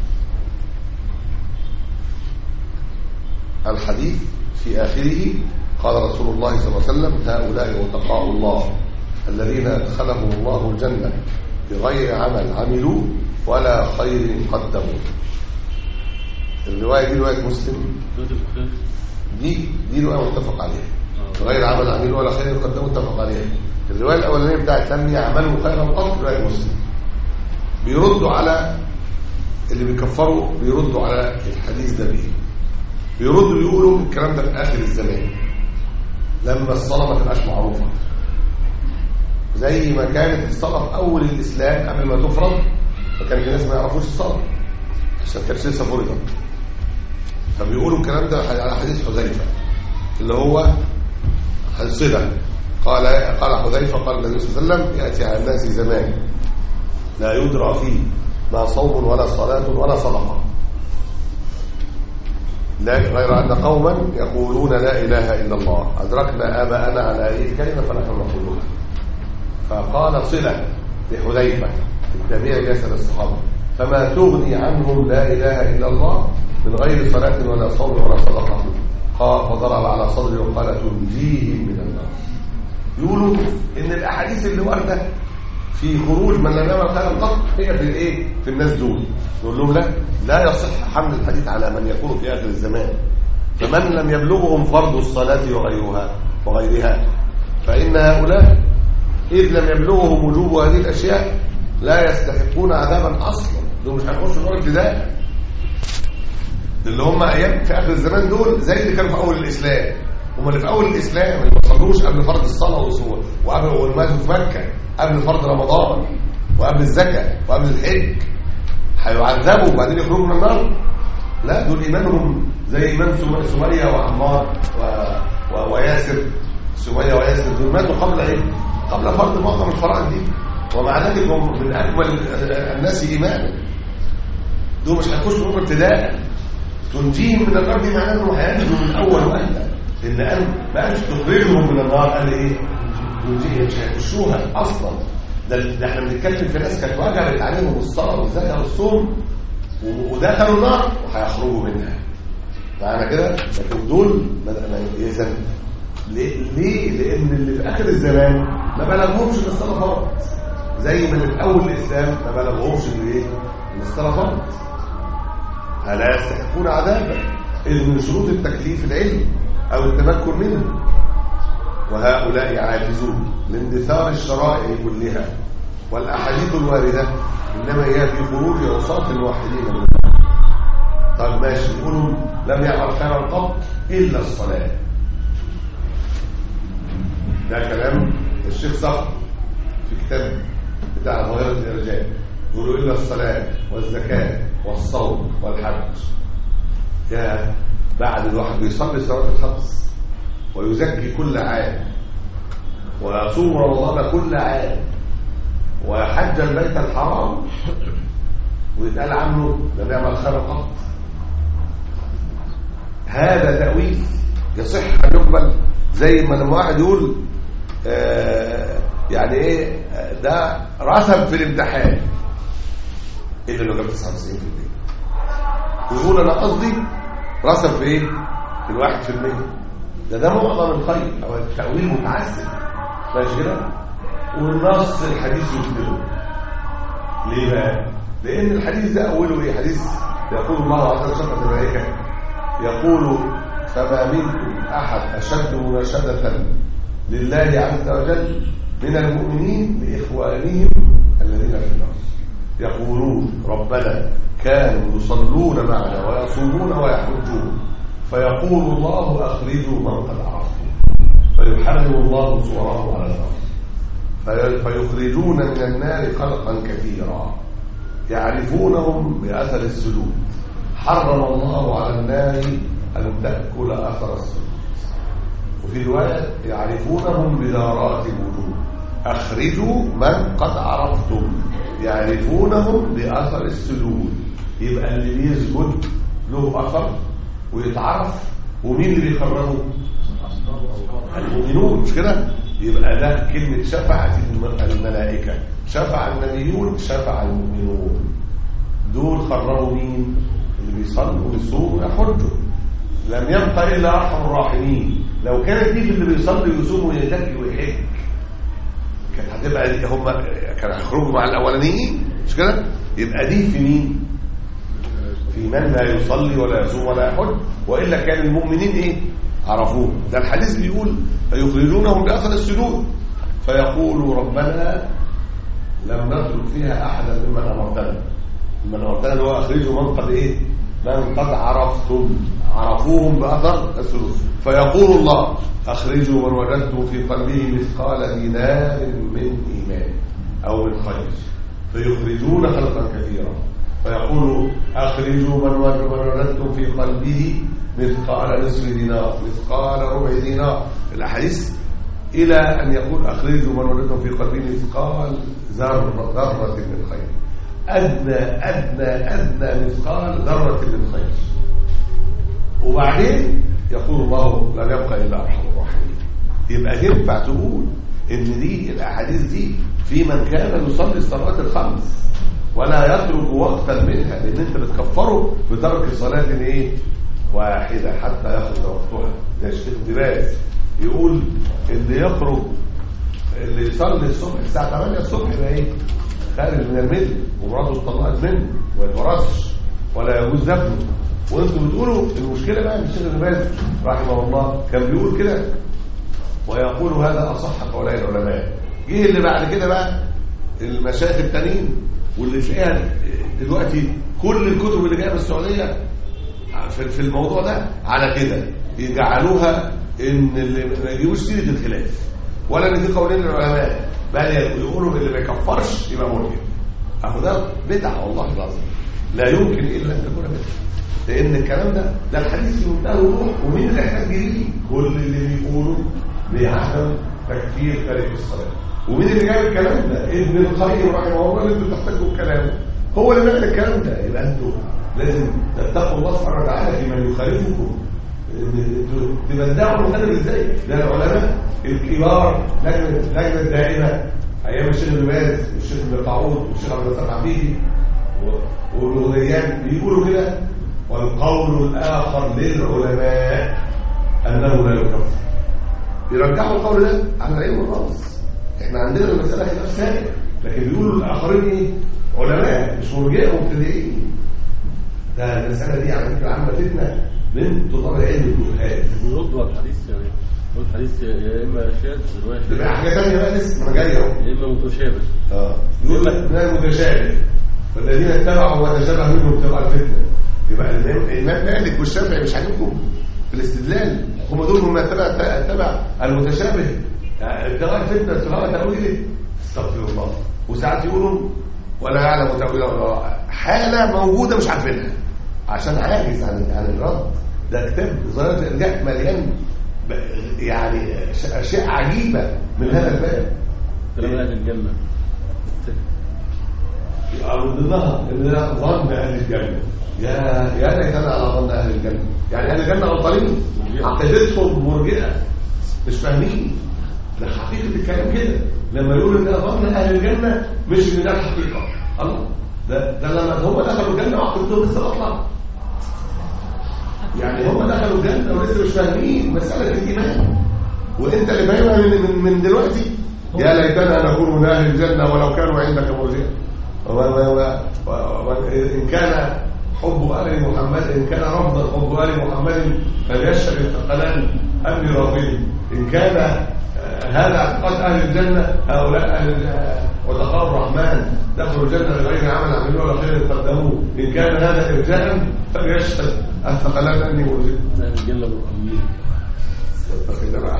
الحديث في آخره قال رسول الله صلى الله عليه وسلم هؤلاء وتقاء الله الذين أدخلهم الله الجنة بغير عمل عملوا ولا خير قدموا الرواية دي رواية مسلم دي دي رواية متفق عليها بغير عمل عملوا ولا خير قدموا متفق عليها الروايه الاولانيه بتاعت لم يعملوا خيرا قط روايه مسلم بيردوا على اللي بيكفروا بيردوا على الحديث ده بايه بيردوا بيقولوا الكلام ده في اخر الزمان لما الصلاه ما تبقاش معروفه زي ما كانت الصلاه في اول الاسلام قبل ما تفرض فكان في ناس ما يعرفوش الصلاه عشان كانت لسه فرضت فبيقولوا الكلام ده على حديث حذيفه اللي هو صلة قال قال حذيفه قال النبي صلى الله عليه وسلم ياتي على الناس زمان لا يدرى فيه لا صوم ولا صلاه ولا صدقه لا غير أن قوما يقولون لا إله إلا الله أدركنا آباءنا على هذه الكلمة فنحن نقولها فقال صلة لحذيفة التابعي يسأل الصحابة فما تغني عنهم لا إله إلا الله من غير صلاة ولا صوم ولا صدقة قال فضرب على صدري وقال تنجيهم من النار يقولوا إن الأحاديث اللي واردة في خروج من لم يعمل خيرا قط هي في الايه في الناس دول نقول لهم لا لا يصح حمل الحديث على من يكون في اخر الزمان فمن لم يبلغهم فرض الصلاه وغيرها وغيرها فان هؤلاء اذ لم يبلغهم وجوب هذه الاشياء لا يستحقون عذابا اصلا دول مش هيخشوا نار ابتداء اللي هم ايام في اخر الزمان دول زي اللي كانوا في اول الاسلام هم اللي في اول الاسلام اللي ما صلوش قبل فرض الصلاه والصوم وقبل والماتوا في مكه قبل فرض رمضان وقبل الزكاه وقبل الحج هيعذبوا وبعدين يخرجوا من النار لا دول ايمانهم زي ايمان سم- سميه وعمار و... و... وياسر سميه وياسر دول ماتوا قبل ايه؟ قبل فرض معظم الفرائض دي ومع ذلك هم من اكمل الناس ايمانا دول مش هيخشوا نور ابتداء تنجيهم من النار دي معناه انه هينجوا من اول وهله لان قال ما قالش تخرجهم من النار قال ايه؟ تنجيهم مش هيخشوها اصلا ده, ده احنا بنتكلم في ناس كانت وجبت عليهم الصلاه والزكاه والصوم و- ودخلوا النار وهيخرجوا منها معنى كده لكن دول اذا ليه؟ ليه؟ لان اللي في اخر الزمان ما بلغهمش ان الصلاه فرض زي ما اللي في اول الاسلام ما بلغهمش ان ايه؟ ان الصلاه فرض فلا يستحقون عذابا إذ من شروط التكليف العلم أو التمكن منه وهؤلاء عاجزون لاندثار الشرائع كلها والأحاديث الواردة إنما هي في خروج عصاة الموحدين من النار طب ماشي يقولوا لم يعمل خيرا قط إلا الصلاة ده كلام الشيخ صخر في كتاب بتاع ظاهرة الإرجاء يقولوا إلا الصلاة والزكاة والصوم والحج يا بعد الواحد بيصلي صلاة الخمس ويزكي كل عام ويصوم رمضان كل عام ويحج البيت الحرام ويتقال عنه لم يعمل خير قط هذا تأويل يصح أن يقبل زي ما لما واحد يقول آه يعني ايه آه، ده رسب في الامتحان الا لو جاب 99% ويقول انا قصدي رسب في ايه في الواحد في المية ده ده معظم الخير او التأويل متعسف ماشي كده والنص الحديث يبدله ليه بقى لان الحديث ده اوله ايه حديث يقول الله عز وجل في الملائكه يقول فما منكم احد اشد مناشده لله عز وجل من المؤمنين لاخوانهم الذين في النار يقولون ربنا كانوا يصلون معنا ويصومون ويحجون فيقول الله اخرجوا من قد عرفتم فيحرم الله صوره على الارض في- فيخرجون من النار خلقا كثيرا يعرفونهم باثر السجود حرم الله على النار ان تاكل اثر السجود وفي روايه يعرفونهم بذارات الوجوه اخرجوا من قد عرفتم يعرفونهم باثر السجود يبقى اللي بيسجد له اثر ويتعرف ومين اللي بيخرجه المؤمنون مش كده يبقى ده كلمة شفعت الم- الملائكة شفع النبيون شفع المؤمنون دول خرجوا مين اللي بيصلوا ويصوموا ويحجوا لم يبقى إلا أرحم الراحمين لو كانت دي في اللي بيصلي ويصوم ويزكي ويحج كانت هتبقى دي هم كانوا هيخرجوا مع الأولانيين مش كده يبقى دي في مين في من لا يصلي ولا يصوم ولا يحج والا كان المؤمنين ايه عرفوه ده الحديث بيقول فيخرجونهم باثر السجود فيقول ربنا لم نترك فيها احدا ممن امرتنا ممن امرتنا اللي هو اخرجوا من قد ايه من قد عرفتم عرفوهم باثر السلوك فيقول الله اخرجوا من وجدتم في قلبه مثقال دينار من ايمان او من خير فيخرجون خلقا كثيرا فيقول اخرجوا من وجد- من وجدتم في قلبه مثقال نصف دينار مثقال ربع دينار الاحاديث إلى أن يقول أخرجوا من وجدتم في قلبه مثقال ذرة ذرة من خير أدنى أدنى أدنى مثقال ذرة من خير وبعدين يقول الله لا يبقى إلا أرحم الراحمين يبقى ينفع تقول إن دي الأحاديث دي في من كان يصلي الصلوات الخمس ولا يترك وقتا منها لأن أنت بتكفره بترك صلاة إيه واحدة حتى يخرج وقتها زي الشيخ دراس يقول اللي يخرج اللي يصلي الصبح الساعة 8 الصبح يبقى ايه خارج من المل ومراته اتطلقت منه وما يتورثش ولا يجوز دفنه وانتم بتقولوا المشكله بقى ان الشيخ ابن باز رحمه الله كان بيقول كده ويقول هذا اصح قولي العلماء جه اللي بعد كده بقى المشايخ التانيين واللي تلاقيها دلوقتي كل الكتب اللي جايه من السعوديه في في الموضوع ده على كده يجعلوها ان اللي ما يجيبوش سيره الخلاف ولا ان دي قولين العلماء بل يقولوا اللي ما يكفرش يبقى مرجع اهو ده بدعه والله العظيم لا يمكن الا ان تكون بدعه لان الكلام ده ده الحديث في منتهى الوضوح ومين اللي يحتاج ليه كل اللي بيقولوا بعدم تكفير تارك الصلاه ومين اللي جايب الكلام ده ابن القيم رحمه الله اللي انتوا بتحتاجوا بكلامه هو اللي بيعمل الكلام ده يبقى انتوا لازم تتقوا الله سبحانه وتعالى في من يخالفكم انتوا تبدعوا المخالف ازاي ده العلماء الكبار لجنه لجنه دائمه ايام الشيخ ابن باز والشيخ ابن طاعون والشيخ عبد الرزاق حبيبي و- والغريان بيقولوا كده والقول الاخر للعلماء انه لا يكفر يرجعوا القول ده على العلم والرأس احنا عندنا المسألة خلاف ثاني لكن بيقولوا الآخرين ايه علماء مش مرجئة مبتدئين ده المسألة دي على فكرة عامة فتنة من طلاب العلم الجهال بيردوا على الحديث يعني هو الحديث يا اما شاذ روايه تبقى شاذة، حاجة ثانية بقى لسه ما جاية اهو يا اما متشابه اه يقول لك ده متشابه والذين اتبعوا ما تشابه منهم اتباع الفتنة يبقى الإمام الإمام مالك والشافعي مش عاجبكم في الاستدلال هم دول هم اتبع اتبع المتشابه ابتغاء الفتنة ابتغاء تأويله استغفر الله وساعات يقولوا ولا يعلم تأويله حالة موجودة مش عارفينها عشان عاجز عن عن الرد ده كتاب ظاهرة الإرجاء مليان ب- يعني أشياء عجيبة من هذا الباب كلام اهل الجنه يبقى من ضمنها ان ده ظن اهل الجنه يا يا ليتنا على ظن اهل الجنه يعني اهل الجنه غلطانين عقيدتهم مرجئه مش فاهمين ده حقيقه الكلام كده لما يقولوا ان ده ظن اهل الجنه مش ان ده الحقيقه الله ده ده لما هم دخلوا الجنه وعقيدتهم لسه باطله يعني هم دخلوا الجنه ولسه مش فاهمين مساله الايمان وانت اللي فاهمها من, من, من دلوقتي يا ليتنا نكون من اهل الجنه ولو كانوا عندك مرجئه و- و- و- و- و- إن كان حب آل محمد إن كان رفض حب آل محمد فليشهد الثقلان أني راضي إن كان آه، هذا اعتقاد أهل الجنة هؤلاء أهل الج- وتقاء الرحمن دخلوا الجنة بغير عمل عملوه ولا خير قدموه إن كان هذا إرجاء فليشهد الثقلان أني مرجئ اهل الجنه مرحمين واتخذ بقى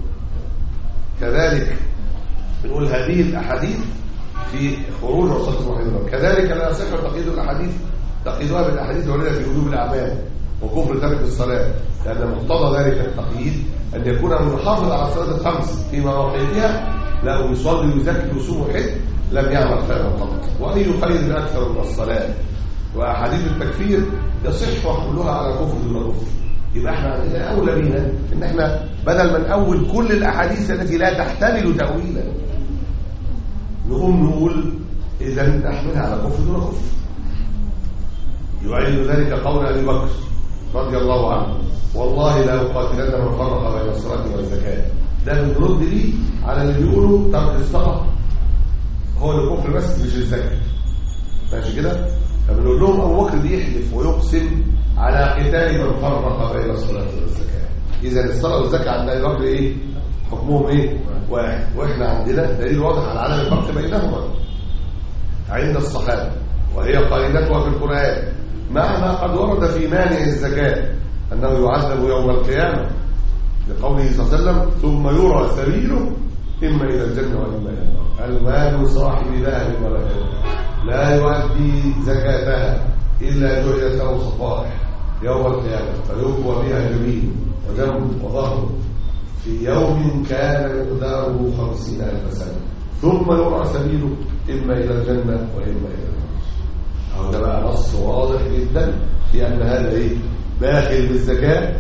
كذلك بنقول هذه الاحاديث في خروج وصلة المحيط كذلك لا يصح تقييد الاحاديث تقييدها بالاحاديث الوارده في وجوب الاعمال وكفر ترك الصلاه لان مقتضى ذلك التقييد ان يكون المحافظ على الصلاه الخمس في مواقيتها لا يصلي ويزكي ويصوم ويحج لم يعمل خيرا قط واي خير اكثر من الصلاه واحاديث التكفير يصح حملها على كفر دون كفر يبقى احنا عندنا اولى بينا ان احنا بدل ما نأول كل الاحاديث التي لا تحتمل تأويلا نقوم نقول اذا نحملها على كفر دون كفر يعين ذلك قول ابي بكر رضي الله عنه والله لا يقاتلن من فرق بين الصلاه والزكاه ده بنرد ليه على اللي بيقولوا ترك الصلاه هو الكفر بس مش الزكاه ماشي كده فبنقول لهم ابو بكر بيحلف ويقسم على قتال من فرق بين الصلاه والزكاه اذا الصلاه والزكاه عند ابي بكر ايه حكمهم ايه واحد واحنا عندنا دليل واضح على عدم الفرق بينهما عند الصحابه وهي قاعدتها في القران مع ما قد ورد في مانع الزكاه انه يعذب يوم القيامه لقوله صلى الله عليه وسلم ثم يرى سبيله اما الى الجنه واما الى النار المال صاحب ذهب ولا فضه لا يؤدي زكاتها الا جعلت له صفائح يوم القيامه فيقوى بها جبين وجنب وظهر في يوم كان مقداره خمسين ألف سنة ثم يرى سبيله إما إلى الجنة وإما إلى النار أو ده بقى نص واضح جدا في أن هذا إيه داخل بالزكاة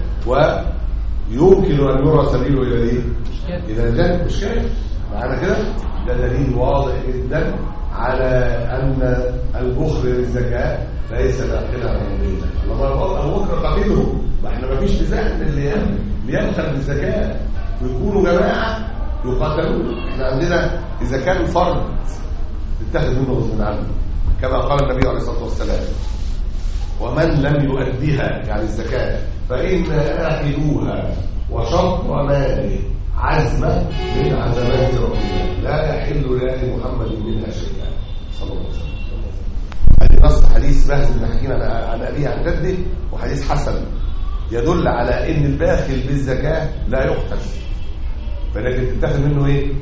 ويمكن أن يرى سبيله إلى إيه إلى الجنة مش كده معنى كده ده دليل واضح جدا على أن البخل للزكاة ليس داخلها من البيت الله أبو بكر قبيله ما احنا ما فيش نزاع من اللي يم- بيدخل بالزكاة ويكونوا جماعة يقاتلون احنا عندنا إذا كان فرد تتخذ منه غصب عنه كما قال النبي عليه الصلاة والسلام ومن لم يؤديها يعني الزكاة فإن آخذوها وشطر ماله عزمة من عزمات ربنا لا يحل لآل محمد منها شيئا صلى الله عليه وسلم هذه نص حديث بهز بن حكيم عن عن أبيه عن جده وحديث حسن يدل على ان الباخل بالزكاة لا يقتل فلكن تتاخد منه ايه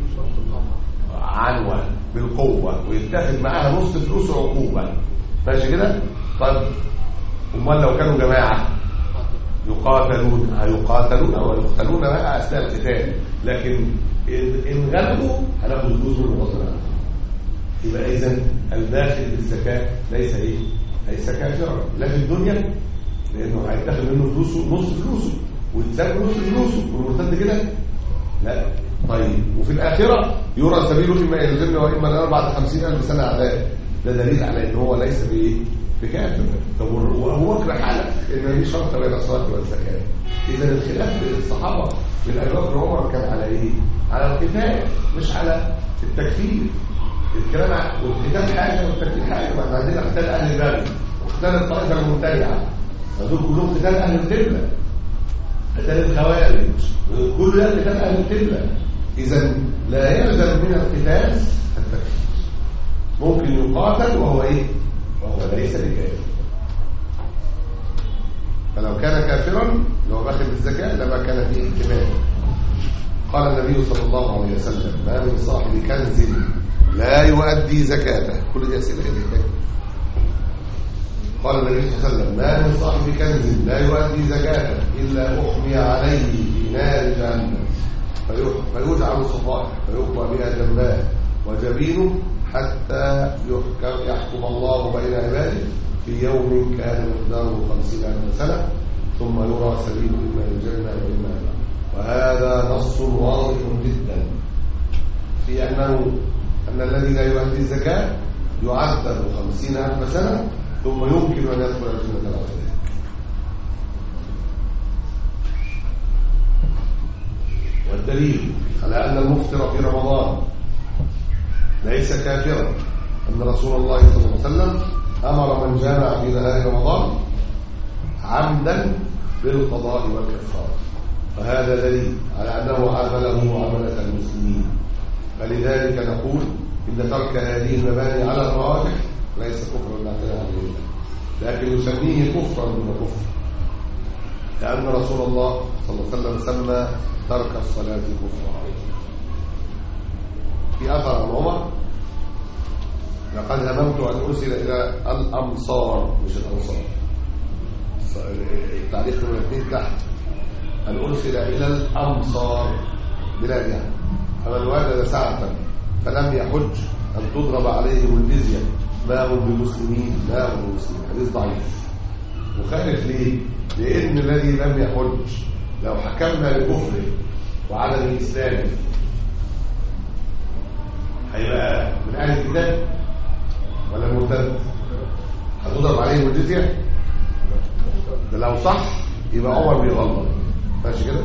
عنوة بالقوة ويتاخد معاها نص فلوس عقوبة ماشي كده طيب امال لو كانوا جماعة يقاتلون هيقاتلون او يقتلون بقى اثناء القتال لكن ان إن غلبوا هناخد فلوس من غصب عنهم يبقى اذا الداخل بالزكاه ليس ايه ليس كافرا لا في الدنيا لانه هيتاخد منه فلوسه نص فلوسه ويتساب نص فلوسه والمرتد كده لا طيب وفي الاخره يرى سبيله اما الى الجنه واما الى النار بعد 50000 سنه عذاب ده دليل على ان هو ليس بايه بكافر طب وابو بكر حلف ان مفيش فرق بين الصلاه والزكاه اذا الخلاف بين الصحابه بين ابي بكر وعمر كان على ايه على القتال مش على التكفير الكلام عن والقتال حاجه والتكفير حاجه ما احنا عندنا قتال اهل البلد وقتال الطائفه المبتدعه دول كلهم قتال اهل القبله قتال الخوارج كل ده قتال اهل القبله اذا لا يلزم من القتال التكفير ممكن يقاتل وهو ايه وهو ليس بكافر فلو كان كافرا لو باخذ الزكاه لما كان فيه احتمال قال النبي صلى الله عليه وسلم ما من صاحب كنز لا يؤدي زكاته كل دي اسئله ايه قال النبي صلى الله عليه وسلم ما من صاحب كنز لا يؤدي زكاته الا احمي عليه في نار جهنم فيح- فيجعل صفائح فيقوى بها جنباه وجبينه حتى يحكم, يحكم الله بين عباده في يوم كان مقداره خمسين ألف سنة ثم يرى سبيل إما الجنة وإما النار وهذا نص واضح جدا في أنه أن الذي لا يؤدي الزكاة يعذب خمسين ألف سنة ثم يمكن أن يدخل الجنة بعد ذلك والدليل على أن المفطر في رمضان ليس كافرا أن رسول الله صلى الله عليه وسلم أمر من جامع في نهار رمضان عمدا بالقضاء والكفارة وهذا دليل على أنه عامله عملة المسلمين فلذلك نقول إن ترك هذه المباني على الراجح ليس كفرا باعتراف بالله لكن يسميه كفرا دون كفر لأن رسول الله صلى الله عليه وسلم سمى ترك الصلاة كفرا في أثر عن عمر لقد هممت أن أرسل إلى الأمصار مش الأنصار التعليق من الاثنين تحت أن أرسل إلى الأمصار بلاد يعني فمن وجد سعة فلم يحج أن تضرب عليهم الجزية ما هم بمسلمين ما هم بمسلمين حديث ضعيف مخالف ليه؟ لأن الذي لم يحج لو حكمنا بكفره وعدم إسلامه هيبقى من أهل الكتاب ولا مرتد هتضرب عليهم الجزية ده لو صح يبقى عمر بيغلط ماشي كده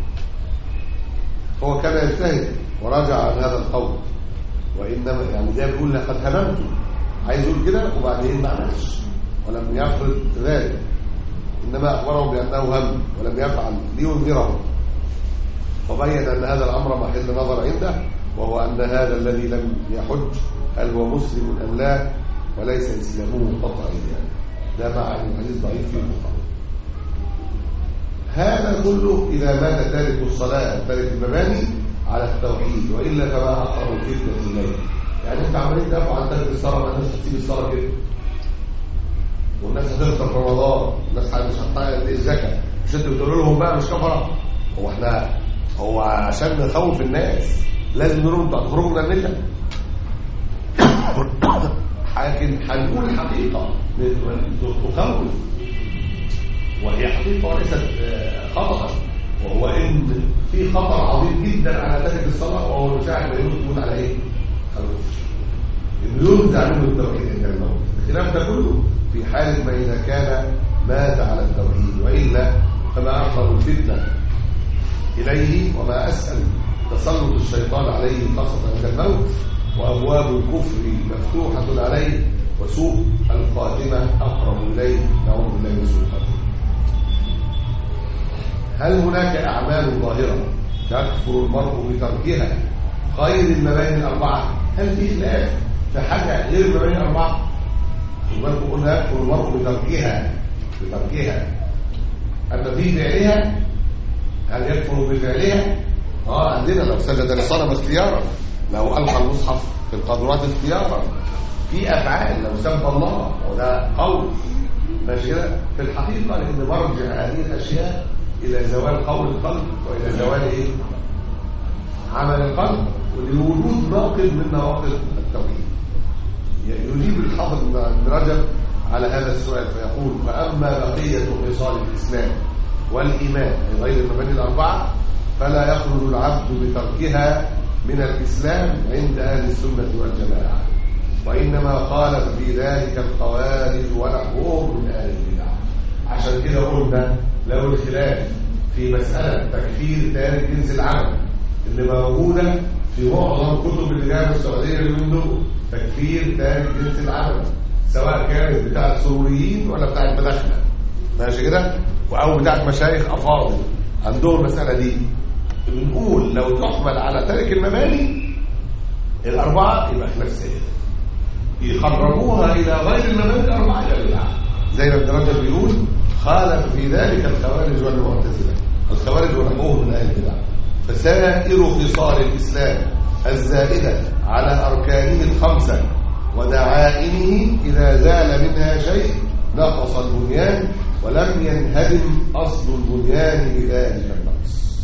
هو كان يجتهد وراجع عن هذا القول وانما يعني ده بيقول لقد هممت عايز يقول كده وبعدين ما عملش ولم يفرض ذلك إنما أخبرهم بأنه هم ولم يفعل لينذرهم وبين أن هذا الأمر محل نظر عنده وهو أن هذا الذي لم يحج هل هو مسلم أم لا وليس إسلامه قطعا يعني ده مع أن الحديث ضعيف في المقام هذا كله إذا مات تارك الصلاة تارك المباني على التوحيد وإلا فما أقرب الفتنة إليه يعني أنت عمالين تدافعوا عن تارك الصلاة ما الناس هتسيب الصلاة كده والناس هتفطر في رمضان الناس مش هتطلع الزكاة مش انتوا بتقولوا لهم بقى مش كفرة هو احنا هو عشان نخوف الناس لازم نقول لهم انتوا هتخرجوا من المله لكن هنقول حقيقه تخوف وهي حقيقه وليست آه، خطأ وهو ان في خطر عظيم جدا على تارك الصلاه وهو المشاعر ما يقول على ايه؟ خوف انه ينزع منه التوحيد عند الموت الخلاف ده كله في حاله ما اذا كان مات على التوحيد والا فما اقرب الفتنه إليه وما أسأل تسلط الشيطان عليه خاصة عند الموت وأبواب الكفر مفتوحة عليه وسوء الخاتمة أقرب إليه نعوذ بالله من سوء الخاتمة هل هناك أعمال ظاهرة تكفر المرء بتركها خير المباني الأربعة هل في خلاف في حاجة غير المباني الأربعة المرء قلنا يكفر المرء بتركها بتركها أما في فعلها هل يكفر بفعلها اه عندنا لو سجد للصنم اختيارا لو القى المصحف في القدرات اختيارا في افعال لو سب الله وده قول ماشي كده في الحقيقه لان مرجع هذه الاشياء الى زوال قول القلب والى زوال ايه عمل القلب ولوجود ناقض من نواقض التوحيد يجيب الحافظ ابن رجب على هذا السؤال فيقول فاما بقيه خصال الاسلام والإيمان غير المباني الأربعة فلا يخرج العبد بتركها من الإسلام عند أهل السنة والجماعة وإنما خالف في ذلك الخوارج ونحوهم من أهل البدع عشان كده قلنا لو الخلاف في مسألة تكفير تارك جنس العمل اللي موجودة في معظم كتب اللي جايه من السعودية اليومين دول تكفير تارك جنس العمل سواء كانت بتاع السوريين ولا بتاع المداخلة ماشي كده او بتاعت مشايخ افاضل عندهم المساله دي بنقول لو تحمل على تارك المباني الاربعه يبقى خلاف سيء يخرجوها الى غير المباني الاربعه الى بدعه زي ما ابن رجب بيقول خالف في ذلك الخوارج والمعتزله الخوارج ونحوهم من اهل البدع فسائر خصال الاسلام الزائده على اركانه الخمسه ودعائمه اذا زال منها شيء نقص البنيان ولم ينهدم أصل البنيان بذلك النقص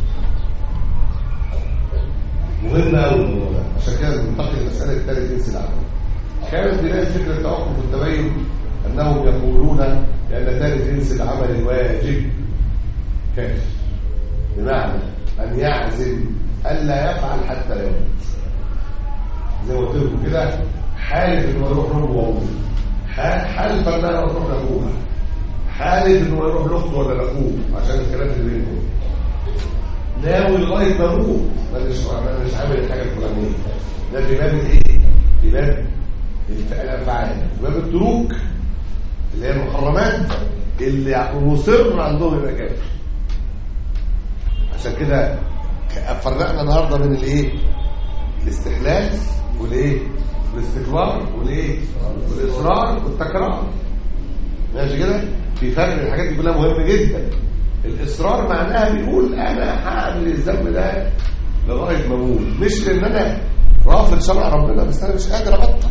مهم قوي الموضوع ده عشان كده بننتقل لمسألة ثالث جنس العمل كانت بداية فكرة التوقف والتبين أنهم يقولون بأن ثالث جنس العمل الواجب كافر بمعنى أن يعزم ألا يفعل حتى يموت زي ما قلت لكم كده حالف انه يروح له وامه حالف انها تروح لابوها حالف انه يروح لاخته ولا لاخوه عشان الكلام اللي بينهم ناوي لغايه ما اموت مش مش عامل الحاجه الفلانيه ده في باب الايه؟ في باب الافعال في باب التروك اللي هي المحرمات اللي مصر عندهم يبقى كافر عشان كده فرقنا النهارده بين الايه؟ الاستحلال والايه؟ الاستكبار والايه؟ والاصرار والتكرار ماشي كده؟ في فرق الحاجات دي كلها مهمه جدا الاصرار معناها بيقول انا هعمل الذنب ده لغايه ما اموت مش لان انا رافض شرع ربنا بس انا مش قادر ابطل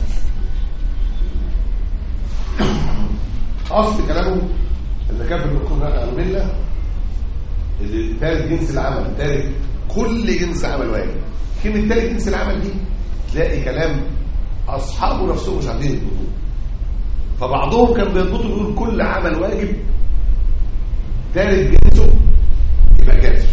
اصل كلامه ان كافر بيكون راجع عن المله اللي ثالث جنس العمل ثالث كل جنس عمل واجب كلمه ثالث جنس العمل دي تلاقي كلام اصحابه نفسهم مش عارفين يضبطوه فبعضهم كان بيضبطوا يقول كل عمل واجب ثالث جنسه يبقى كافر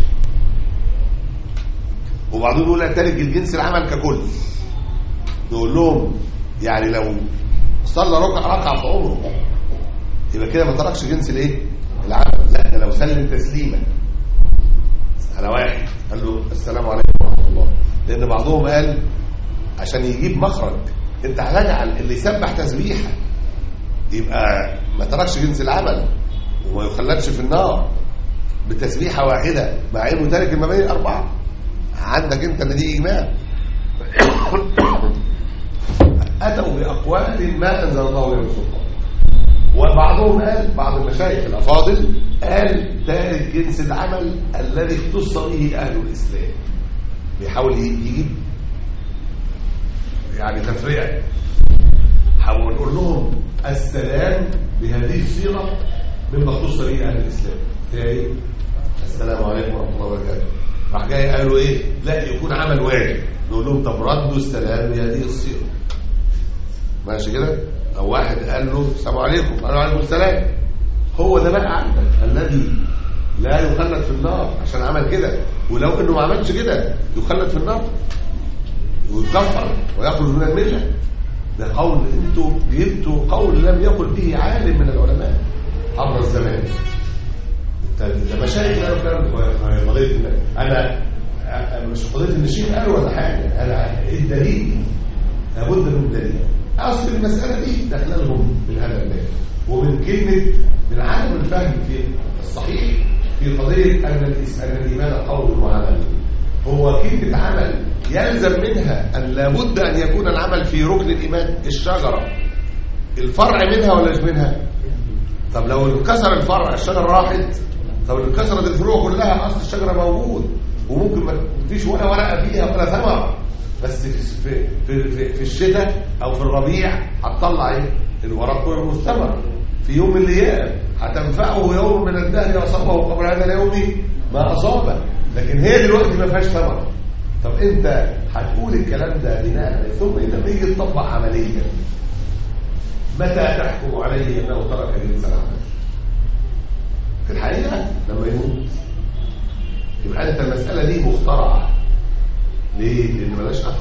وبعضهم يقول لا ثالث جنس العمل ككل نقول لهم يعني لو صلى ركعه ركعه في عمره يبقى كده ما تركش جنس الايه العمل لا ده لو سلم تسليما على واحد قال له السلام عليكم ورحمه الله لان بعضهم قال عشان يجيب مخرج انت هتجعل اللي يسبح تسبيحه يبقى ما تركش جنس العمل وما يخلدش في النار بتسبيحه واحده مع انه تارك المباني الاربعه عندك انت ان دي اجماع اتوا باقوال ما انزل الله بها من سلطان وبعضهم قال بعض المشايخ الافاضل قال تارك جنس العمل الذي اختص به اهل الاسلام بيحاول يجيب يعني تفريع حاول نقول لهم السلام بهذه الصيغه مما اختص به اهل الاسلام هي ايه السلام عليكم ورحمه الله وبركاته راح جاي قالوا ايه لا يكون عمل واجب نقول لهم طب ردوا السلام بهذه الصيغه ماشي كده او واحد قال له السلام عليكم قال له عليكم السلام هو ده بقى عندك الذي لا يخلد في النار عشان عمل كده ولو انه ما عملش كده يخلد في النار ويكفر ويخرج من المله ده قول انتوا جبتوا قول لم يقل به عالم من العلماء عبر الزمان ده ده مشايخ قالوا الكلام ده قضيه إن- انا أنا مش قضيه ان الشيخ قال ولا حاجه انا ايه الدليل لابد من دليل اصل المساله دي داخله لهم من هذا الباب ومن كلمه من عدم الفهم في الصحيح في قضيه ان الإس- ان الايمان قول وعمل هو كلمه عمل يلزم منها ان لابد ان يكون العمل في ركن الايمان الشجره الفرع منها ولا مش منها طب لو انكسر الفرع الشجره راحت طب لو انكسرت الفروع كلها اصل الشجره موجود وممكن ما فيش ولا ورقه فيها ولا ثمره بس في في في, في الشتاء او في الربيع هتطلع ايه الورق والثمر في يوم من الايام هتنفعه يوم من الدهر اصابه قبل هذا اليوم ما اصابه لكن هي دلوقتي ما فيهاش ثمر طب انت هتقول الكلام ده بناء على- ثم انت لما يجي تطبق عمليا متى تحكم عليه انه ترك جنس العمل في الحقيقه لما يموت يبقى انت المساله دي مخترعه ليه لان ملاش اثر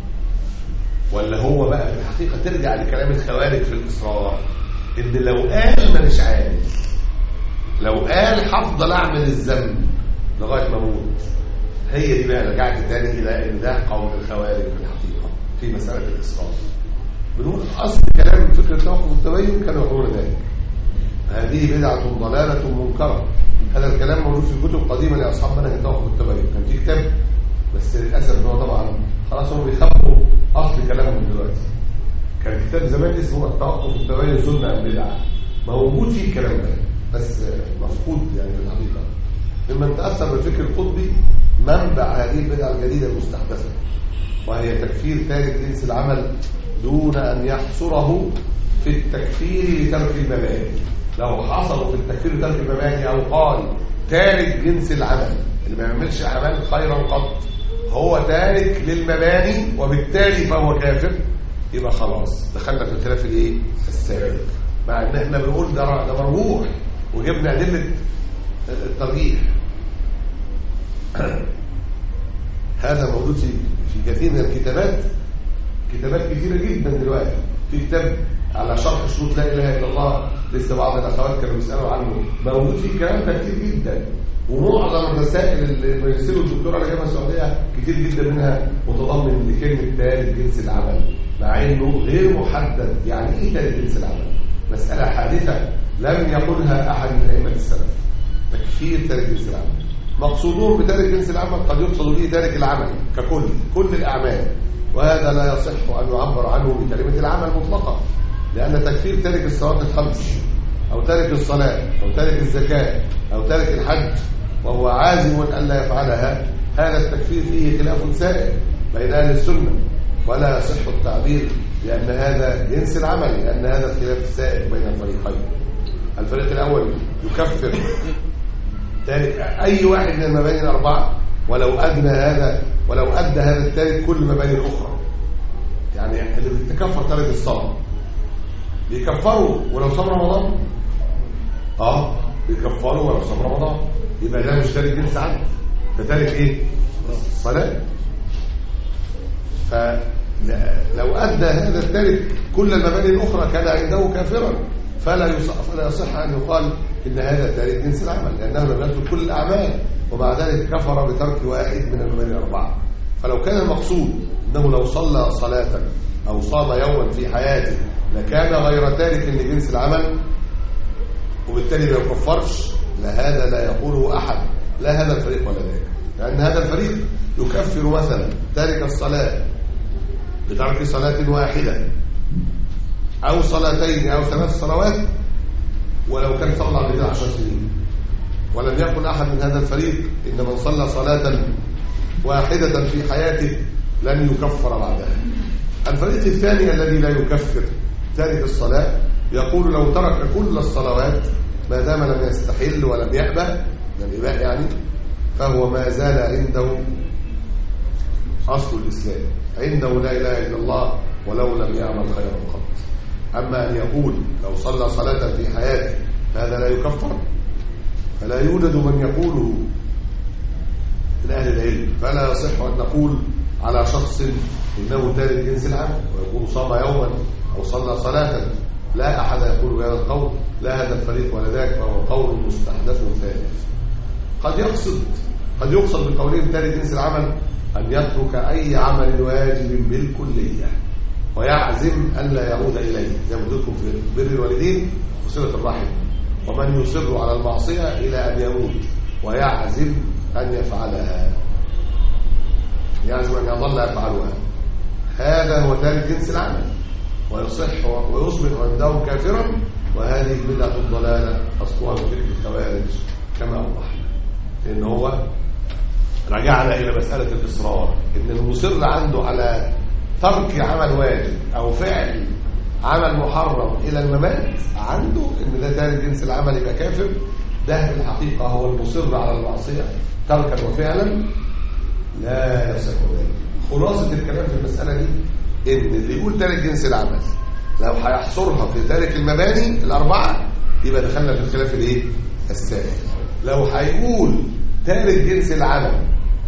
ولا هو بقى في الحقيقه ترجع لكلام الخوارج في الاصرار ان لو قال مانيش عارف لو قال هفضل اعمل الذنب لغايه ما اموت هي دي بقى رجعت تاني الى ان ده قول الخوارج في الحقيقه في مساله الاصرار بنقول اصل كلام فكره توقف التبين كانوا يقولون ذلك هذه بدعه ضلاله منكره هذا الكلام موجود في كتب قديمه لاصحاب منهج توقف التبين كان في كتاب بس للاسف ان هو طبعا خلاص هم بيخبوا اصل كلامهم دلوقتي كان كتاب زمان اسمه التوقف التبين سنه ام بدعه موجود فيه الكلام ده بس مفقود يعني في الحقيقه ممن تاثر بالفكر القطبي منبع هذه البدعه الجديده المستحدثه وهي تكفير تارك جنس العمل دون أن يحصره في التكفير لترك المباني لو حصروا في التكفير لترك المباني أو قال تارك جنس العمل اللي ما يعملش أعمال خيرا قط هو تارك للمباني وبالتالي فهو كافر يبقى خلاص دخلنا في الخلاف الايه السابق مع ان احنا بنقول ده ده مرجوح وجبنا ادله الترجيح هذا موجود في في كثير من الكتابات كتابات كثيرة جدا دلوقتي في كتاب على شرح شروط لا اله الا الله لسه بعض الاخوات كانوا بيسالوا عنه موجود فيه الكلام ده كتير جدا ومعظم الرسائل اللي بيرسلوا الدكتور على جامعه السعوديه كتير جدا منها متضمن لكلمه ثالث جنس العمل مع انه غير محدد يعني ايه ثالث جنس العمل مساله حادثه لم يقلها احد من ائمه السلف تكفير ثالث جنس العمل مقصودون بتارك جنس العمل قد يقصد به تارك العمل ككل كل الأعمال وهذا لا يصح أن يعبر عنه بكلمة العمل مطلقة لأن تكفير تارك الصلاة الخمس أو تارك الصلاة أو تارك الزكاة أو تارك الحج وهو عازم ألا يفعلها هذا التكفير فيه خلاف سائر بين أهل السنة ولا يصح التعبير لأن هذا جنس العمل لأن هذا الخلاف السائر بين الفريقين الفريق الأول يكفر ذلك أي واحد من المباني الأربعة ولو أدنى هذا ولو أدى هذا الثالث كل المباني الأخرى يعني اللي بيتكفر تارك الصلاة بيكفروا ولو صام رمضان اه بيكفروا ولو صام رمضان يبقى ده مش تارك جنس عمل ده تارك ايه؟ الصلاة فلو أدى هذا التارك كل المباني الأخرى كان عنده كافرا فلا يصح, فلا يصح أن يقال إن هذا تارك جنس العمل لأنه لم يترك كل الأعمال ومع ذلك كفر بترك واحد من المباني الأربعة فلو كان المقصود أنه لو صلى صلاة أو صام يوما في حياته لكان غير تارك لجنس العمل وبالتالي ما يكفرش لا هذا لا يقوله أحد لا هذا الفريق ولا ذاك لأن هذا الفريق يكفر مثلا تارك الصلاة بترك صلاة واحدة أو صلاتين أو ثلاث صلوات ولو كان صلى قبل كده 10 سنين ولم يكن أحد من هذا الفريق إن من صلى صلاة واحدة في حياته لن يكفر بعدها الفريق الثاني الذي لا يكفر تارك الصلاة يقول لو ترك كل الصلوات ما دام لم يستحل ولم يأبى من الإباء يعني فهو ما زال عنده أصل الإسلام عنده لا إله إلا الله ولو لم يعمل خيرا قط أما أن يقول لو صلى صلاة في حياته هذا لا يكفر فلا يوجد من يقوله من أهل العلم فلا يصح أن نقول على شخص إنه تارك جنس العمل ويكون صام يوما أو صلى صلاة لا أحد يقول بهذا القول لا هذا الفريق ولا ذاك فهو قول مستحدث ثالث قد يقصد قد يقصد بقولهم تارك جنس العمل أن يترك أي عمل واجب بالكلية ويعزم ألا يعود إليه زي ما قلت لكم في بر الوالدين وصلة الرحم ومن يصر على المعصية إلى أن يموت ويعزم أن يفعلها يعزم أن يظل يفعلها هذا هو تارك جنس العمل ويصح ويصبح عندهم كافرا وهذه البدعة الضلالة أصلها من فكر الخوارج كما وضحنا لأن هو رجعنا إلى مسألة الإصرار إن المصر عنده على ترك عمل واجب أو فعل عمل محرم إلى الممات عنده إن ده تارك جنس العمل يبقى كافر ده في الحقيقة هو المصر على المعصية تركا وفعلا لا يصح ذلك خلاصة الكلام في المسألة دي إن اللي يقول تارك جنس العمل لو هيحصرها في تارك المباني الأربعة يبقى دخلنا في الخلاف الإيه؟ السائل لو هيقول تارك جنس العمل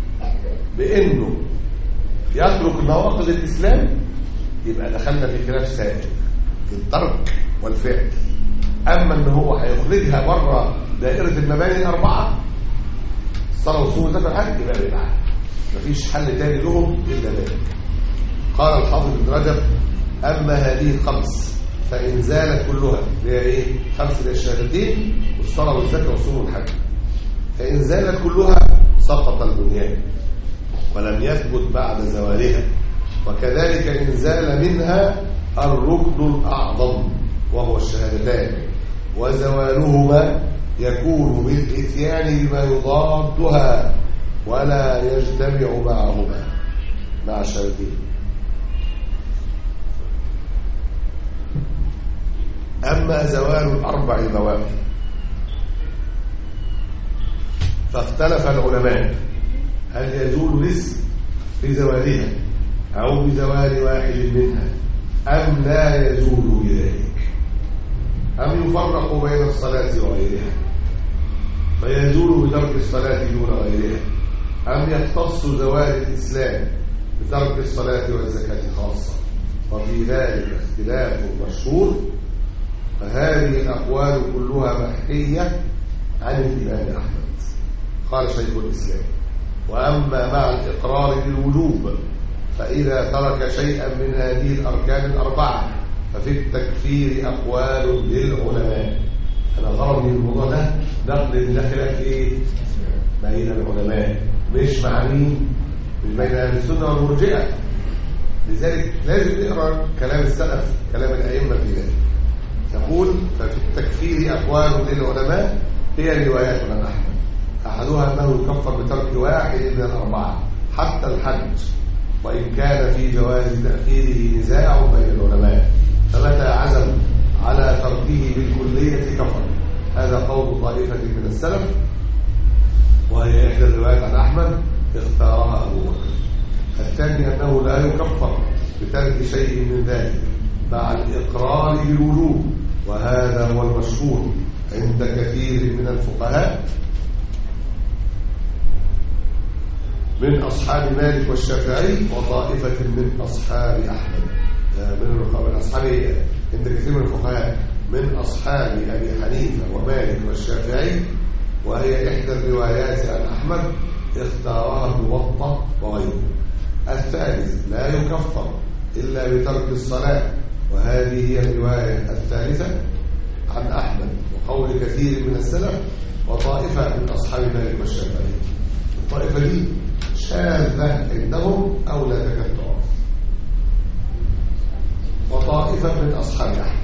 بانه يترك نواقض الاسلام يبقى دخلنا في خلاف سائل في الترك والفعل اما ان هو هيخرجها بره دائره المباني الاربعه الصلاه والصوم والزكاه والحج يبقى بدعه مفيش حل تاني لهم الا ذلك قال الحافظ ابن رجب اما هذه الخمس فان زالت كلها اللي هي ايه خمس الشهادتين والصلاه والزكاه والصوم والحج فإن زالت كلها سقط البنيان ولم يثبت بعد زوالها وكذلك إن زال منها الركن الأعظم وهو الشهادتان وزوالهما يكون بالإتيان بما يضادها ولا يجتمع معهما مع الشهادتين أما زوال الأربع بواقي فاختلف العلماء هل يزول الاسم بزوالها أو بزوال واحد منها أم لا يزول بذلك أم يفرق بين الصلاة وغيرها فيزول بترك الصلاة دون غيرها أم يختص زوال الإسلام بترك الصلاة والزكاة خاصة وفي ذلك اختلاف مشهور فهذه الأقوال كلها محكية عن الإمام أحمد قال شيخ الإسلام وأما مع الإقرار بالوجوب فإذا ترك شيئا من هذه الأركان الأربعة ففي التكفير أقوال للعلماء أنا غرض من الموضوع ده نقل ده خلاف إيه؟ بين العلماء مش مع مين؟ مش بين أهل السنة والمرجئة لذلك لازم نقرأ كلام السلف كلام الأئمة في ذلك يقول ففي التكفير أقوال للعلماء هي روايات عن أحمد أحدها أنه يكفر بترك واحد من الأربعة حتى الحج وإن كان في جواز تأخيره نزاع بين العلماء فمتى عزم على تركه بالكلية كفر هذا قول طائفة من السلف وهي إحدى الروايات عن أحمد اختارها أبو بكر الثاني أنه لا يكفر بترك شيء من ذلك مع الإقرار بالوجوب وهذا هو المشهور عند كثير من الفقهاء من أصحاب مالك والشافعي وطائفة من أصحاب أحمد من من أصحاب عند كثير من الفقهاء من أصحاب أبي حنيفة ومالك والشافعي وهي إحدى الروايات عن أحمد اختارها الموطأ وغيره الثالث لا يكفر إلا بترك الصلاة وهذه هي الرواية الثالثة عن أحمد وقول كثير من السلف وطائفة من أصحاب مالك والشافعي الطائفة دي شاذة عندهم أو لا تكاد تعرف وطائفة من أصحاب أحمد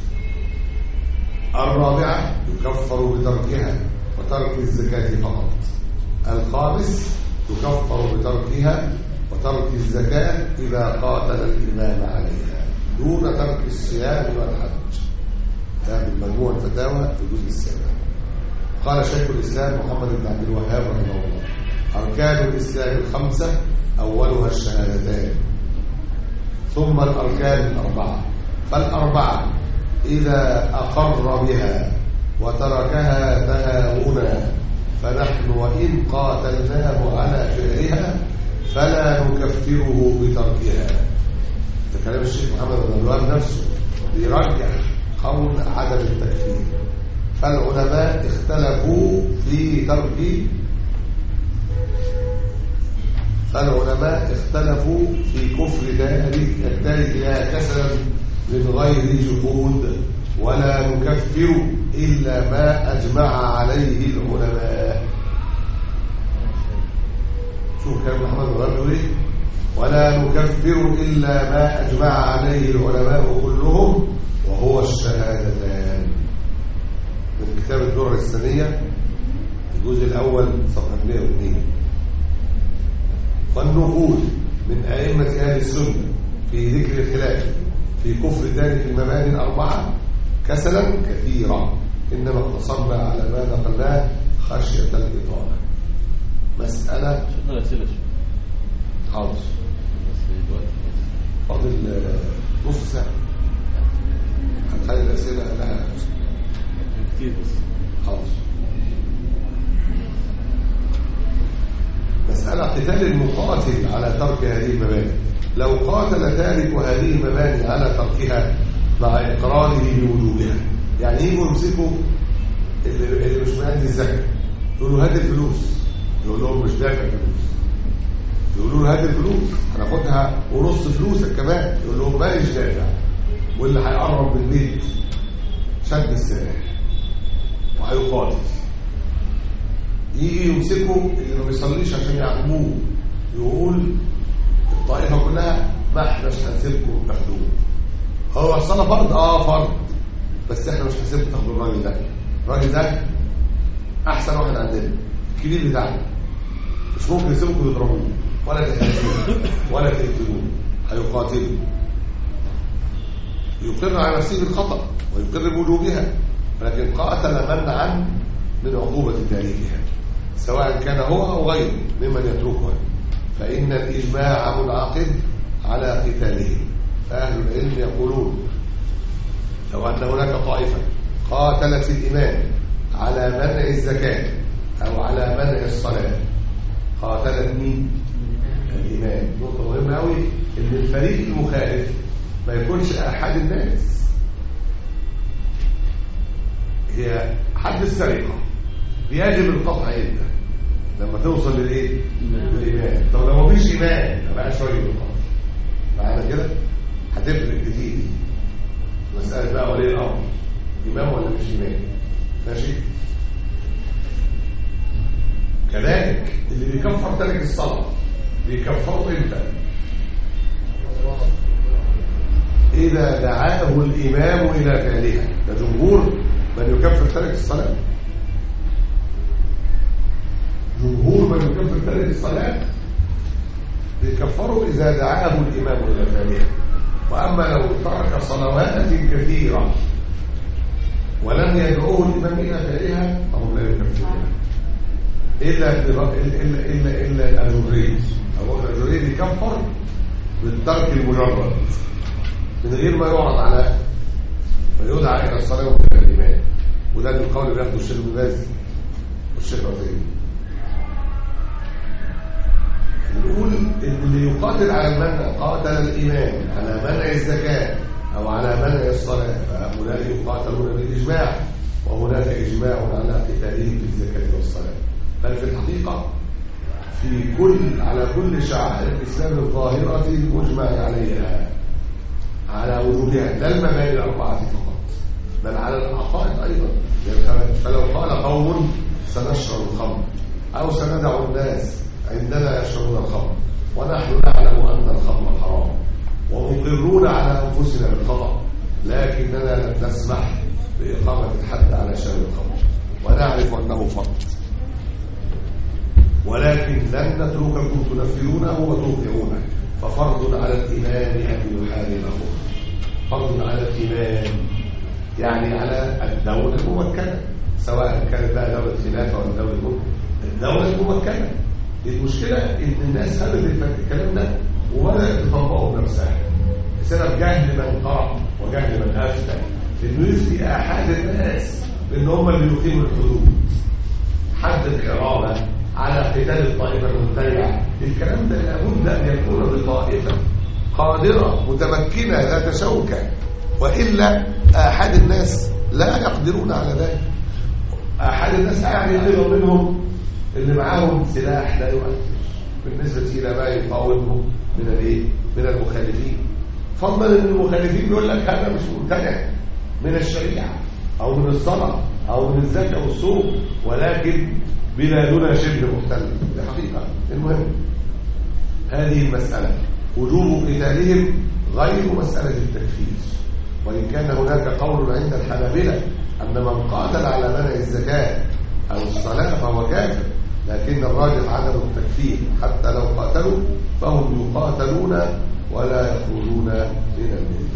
الرابعة يكفر بتركها وترك الزكاة فقط الخامس يكفر بتركها وترك الزكاة إذا قاتل الإمام عليها دون ترك الصيام والحج هذه مجموع الفتاوى في الجزء السابع قال شيخ الإسلام محمد بن عبد الوهاب رحمه الله أركان الإسلام الخمسة أولها الشهادتان ثم الأركان الأربعة فالأربعة إذا أقر بها وتركها تهاونا فنحن وإن قاتلناه على فعلها فلا نكفره بتركها ده كلام الشيخ محمد بن الوهاب نفسه بيرجح قول عدم التكفير فالعلماء اختلفوا في ترك فالعلماء اختلفوا في كفر تارك التارك لها كسلا من غير جهود ولا نكفر إلا ما أجمع عليه العلماء شوف كلام محمد بن الوهاب ايه ولا نكفر إلا ما أجمع عليه العلماء كلهم وهو الشهادتان من كتاب الدرة السنية الجزء الأول صفحة 102 والنقول من أئمة أهل السنة في ذكر الخلاف في كفر ذلك المباني الأربعة كسلا كثيرا إنما اقتصرنا على ما نقلناه خشية الإطالة مسألة شفنا الأسئلة شوية حاضر بس دلوقتي فاضل آه، نص ساعة هنخلي الأسئلة لها كتير بس حاضر مسألة قتال المقاتل على ترك هذه المباني لو قاتل تارك هذه المباني على تركها مع إقراره بوجوبها يعني يجوا يمسكوا اللي, اللي مش مادي الزكاة يقولوا هات الفلوس يقول لهم مش دافع فلوس يقولوا له هات الفلوس هناخدها ونص فلوسك كمان يقول لهم ماليش دافع واللي هيقرب من البيت شد السلاح وهيقاتل يجي يمسكوا اللي ما بيصليش عشان يعاقبوه يقول الطائفه كلها ما احناش هنسيبكم تاخدوه هو الصلاه فرض اه فرض بس احنا مش هنسيبكم تاخدوا الراجل ده الراجل ده احسن واحد عندنا الكبير بتاعنا مش ممكن يسيبكم تضربوه ولا تهزموه ولا تقتلوه هيقاتلوا يقر على نفسه بالخطأ ويقر بوجوبها ولكن قاتل منعا من عقوبة تاريخها سواء كان هو أو غيره ممن يتركها فإن الإجماع منعقد على قتاله فأهل العلم يقولون لو أن هناك طائفة قاتلت الإمام على منع الزكاة أو على منع الصلاة قاتلت مين؟ الإمام نقطة مهمة أوي إن الفريق المخالف ما يكونش أحد الناس هي حد السرقة يجب القطع امتى لما توصل للايه للإمام طب لو مفيش إمام ما بقاش واجب القطع معانا كده هتفرق كتير مسألة بقى ولي الأمر إمام ولا مش إمام ماشي كذلك اللي بيكفر ترك الصلاة بيكفروا امتى إذا دعاه الإمام إلى فعلها ده جمهور من يكفر ترك الصلاة جمهور من يكفر ترك الصلاة بيكفروا إذا دعاه الإمام إلى فعلها وأما لو ترك صلوات كثيرة ولم يدعوه الإمام إلى فعلها فهم لا يكفرون إلا إلا إلا إلا, إلا الأجرين أو الأجرين يكفر بالترك المجرد من غير ما يعرض على فيدعى إلى الصلاة وكفر الإمام وده القول اللي بياخده الشيخ ابن باز والشيخ عثيمين نقول ان اللي يقاتل على المنع قاتل الامام على منع الزكاه او على منع الصلاه فهؤلاء يقاتلون بالاجماع وهناك اجماع على قتالهم بالزكاه والصلاه بل في الحقيقه في كل على كل شعائر الاسلام الظاهره المجمع عليها على وجودها لا المباني الاربعه فقط بل على العقائد أيضا يعني فلو قال قوم سنشرب الخمر أو سندع الناس عندنا يشربون الخمر ونحن نعلم أن الخمر حرام ومقرون على أنفسنا بالخطأ لكننا لم نسمح بإقامة الحد على شرب الخمر ونعرف أنه فرض ولكن لن نترككم تنفذونه وتوقعونه ففرض على الإمام أن يحاربه فرض على الإمام يعني على الدولة الممكنة سواء كانت بقى دولة خلافة ولا دولة ملك الدولة الممكنة المشكلة إن الناس خدت الكلام ده وبدأت تطبقه بنفسها بسبب جهل من قرأ وجهل من أفتى إنه يفتي أحد الناس إن هم اللي يقيموا الحدود حد الحرابة على قتال الطائفة المبتدعة الكلام ده لابد أن يكون بطائفة قادرة متمكنة ذات شوكة وإلا أحد الناس لا يقدرون على ذلك أحد الناس يعني أيضا منهم اللي معاهم سلاح لا يؤثر بالنسبة إلى ما يقاومهم من الايه؟ من المخالفين فضلا ان المخالفين يقول لك هذا مش ممتنع من الشريعة أو من الصلاة أو من الزكاة والصوم ولكن بلادنا شبه محتل دي حقيقة المهم هذه المسألة وجوب قتالهم غير مسألة التكفير وإن كان هناك قول عند الحنابلة أن من قاتل على منع الزكاة أو الصلاة فهو كافر لكن الراجح عدم التكفير حتى لو قاتلوا فهم يقاتلون ولا يخرجون من المله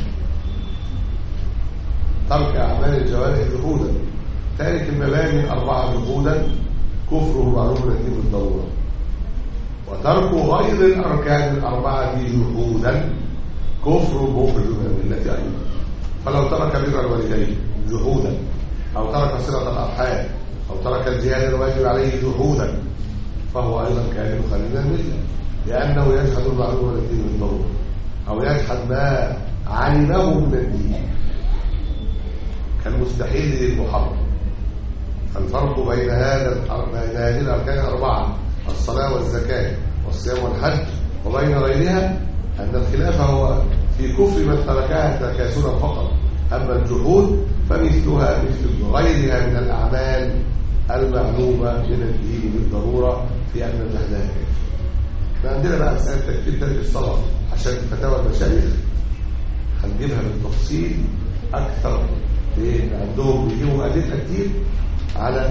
ترك أعمال الجوارح جحودا تارك المباني الأربعة جحودا كفره معلوم الاثنين بالضرورة وترك غير الأركان الأربعة جحودا كفر مخرج من الملة أيضا فلو ترك بر الوالدين جحودا أو ترك صلة الأرحام أو ترك الجهاد الواجب عليه جحودا فهو أيضا كافر خارج من الملة لأنه يجحد المعلوم الاثنين بالضرورة أو يجحد ما علمه من الدين كالمستحيل للمحرم فالفرق بين هذا بين هذه الاركان الاربعه الصلاه والزكاه والصيام والحج وبين غيرها ان الخلاف هو في كفر من تركها تكاسلا فقط اما الجحود فمثلها مثل غيرها من الاعمال المعلومه من الدين بالضروره في ان جهلها كافر احنا عندنا بقى مساله تكفير ترك الصلاه عشان فتاوى المشايخ هنجيبها بالتفصيل اكثر لان عندهم بيجيبوا ادله كتير على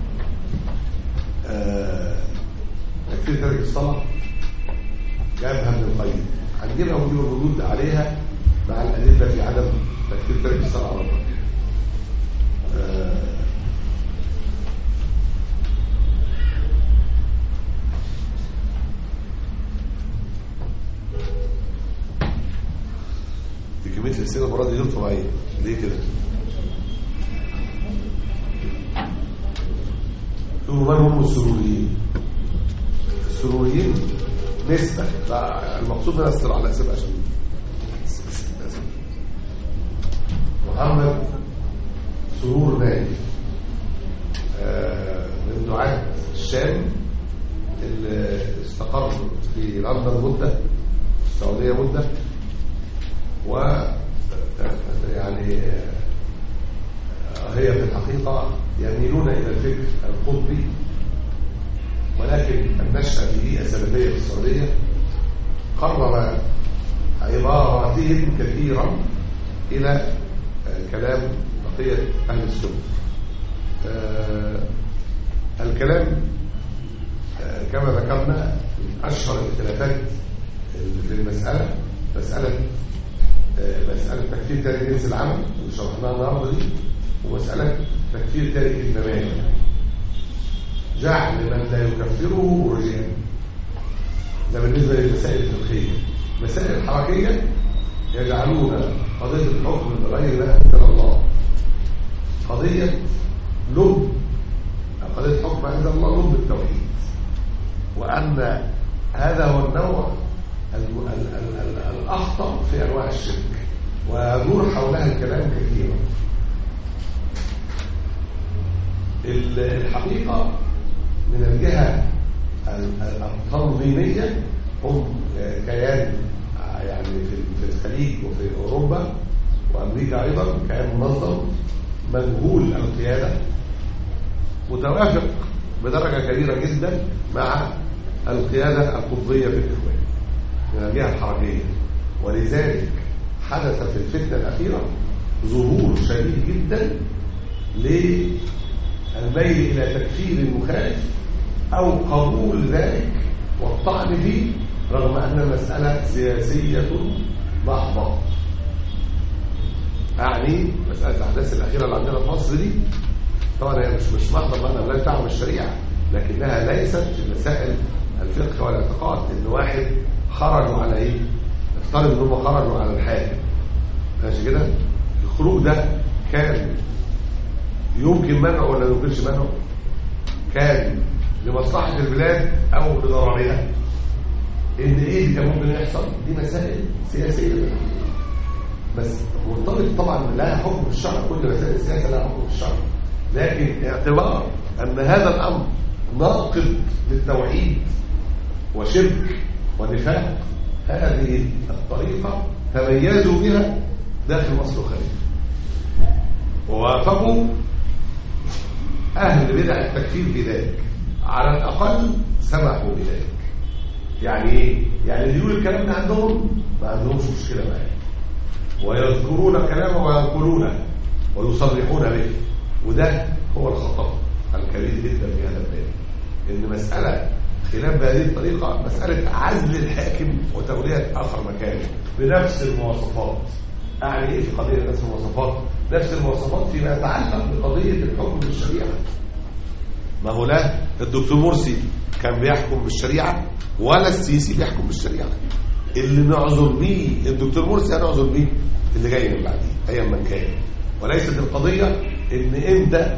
آه، تكفير ترك الصلاه جابها من القيم هنجيبها ونجيب الردود عليها مع الادله في عدم تكفير ترك الصلاه على الله آه، دي كميه الاسئله المره دي غير طبيعيه ليه كده؟ شوفوا من هم السروريين السروريين نسبة لا المقصود من أسر على نسبة عشان محمد سرور ناجي آه، من دعاة الشام اللي استقر في لندن مدة السعودية مدة و يعني هي في الحقيقة يميلون إلى الفكر القطبي ولكن النشأة به السلفية في السعودية قرر عباراتهم كثيرا إلى آه، كلام بقية أهل السنة آه، الكلام آه، كما ذكرنا من أشهر الاختلافات في المسألة مسألة آه، مسألة تكفير تارك جنس العمل اللي شرحناها النهارده دي ومسألة تكفير تارك المباني جعل من لا يكفره رجال ده بالنسبة للمسائل الفقهية المسائل الحركية يجعلون قضية الحكم بغير ما أنزل الله قضية لب قضية حكم أنزل الله لب التوحيد وأن هذا هو النوع ال- ال- ال- ال- الأخطر في أنواع الشرك ويدور حولها الكلام كثيرا ال- الحقيقة من الجهة ال- ال- التنظيمية هم كيان يعني في في الخليج وفي أوروبا وأمريكا أيضا كيان منظم مجهول القيادة متوافق بدرجة كبيرة جدا مع القيادة القطبية في الإخوان من الجهة الحركية ولذلك حدث في الفتنة الأخيرة ظهور شديد جدا للميل إلى تكفير المخالف أو قبول ذلك والطعن فيه رغم أن المسألة سياسية محضة أعني مسألة الأحداث الأخيرة اللي عندنا في مصر دي طبعا هي مش مش محضة بقى لا دعوة بالشريعة لكنها ليست في مسائل الفقه والاعتقاد إن واحد خرجوا على إيه؟ افترض إن هم خرجوا على الحاكم ماشي كده؟ الخروج ده كان يمكن منعه ولا ما يمكنش منعه؟ كان لمصلحة البلاد أو لضررها ان ايه اللي كان ممكن يحصل دي مسائل سياسيه بس مرتبط طبعا لا حكم الشرع كل مسائل السياسه لها حكم الشرع لكن اعتبار ان هذا الامر ناقض للتوحيد وشرك ونفاق هذه الطريقه تميزوا بها داخل مصر وخارجها ووافقوا اهل بدع التكفير في ذلك على الاقل سمحوا بذلك يعني ايه يعني اللي يقول الكلام ده عندهم ما عندهمش مشكله معاه ويذكرون كلامه وينقلونه ويصرحون به وده هو الخطا الكبير جدا في هذا الباب ان مساله خلاف بهذه الطريقه مساله عزل الحاكم وتوليه اخر مكانه بنفس المواصفات اعني ايه في قضيه نفس المواصفات نفس المواصفات فيما يتعلق بقضيه الحكم بالشريعه ما هو لا الدكتور مرسي كان بيحكم بالشريعه ولا السيسي بيحكم بالشريعه اللي نعذر بيه الدكتور مرسي هنعذر بيه اللي جاي من بعديه ايا من كان وليست القضيه ان انت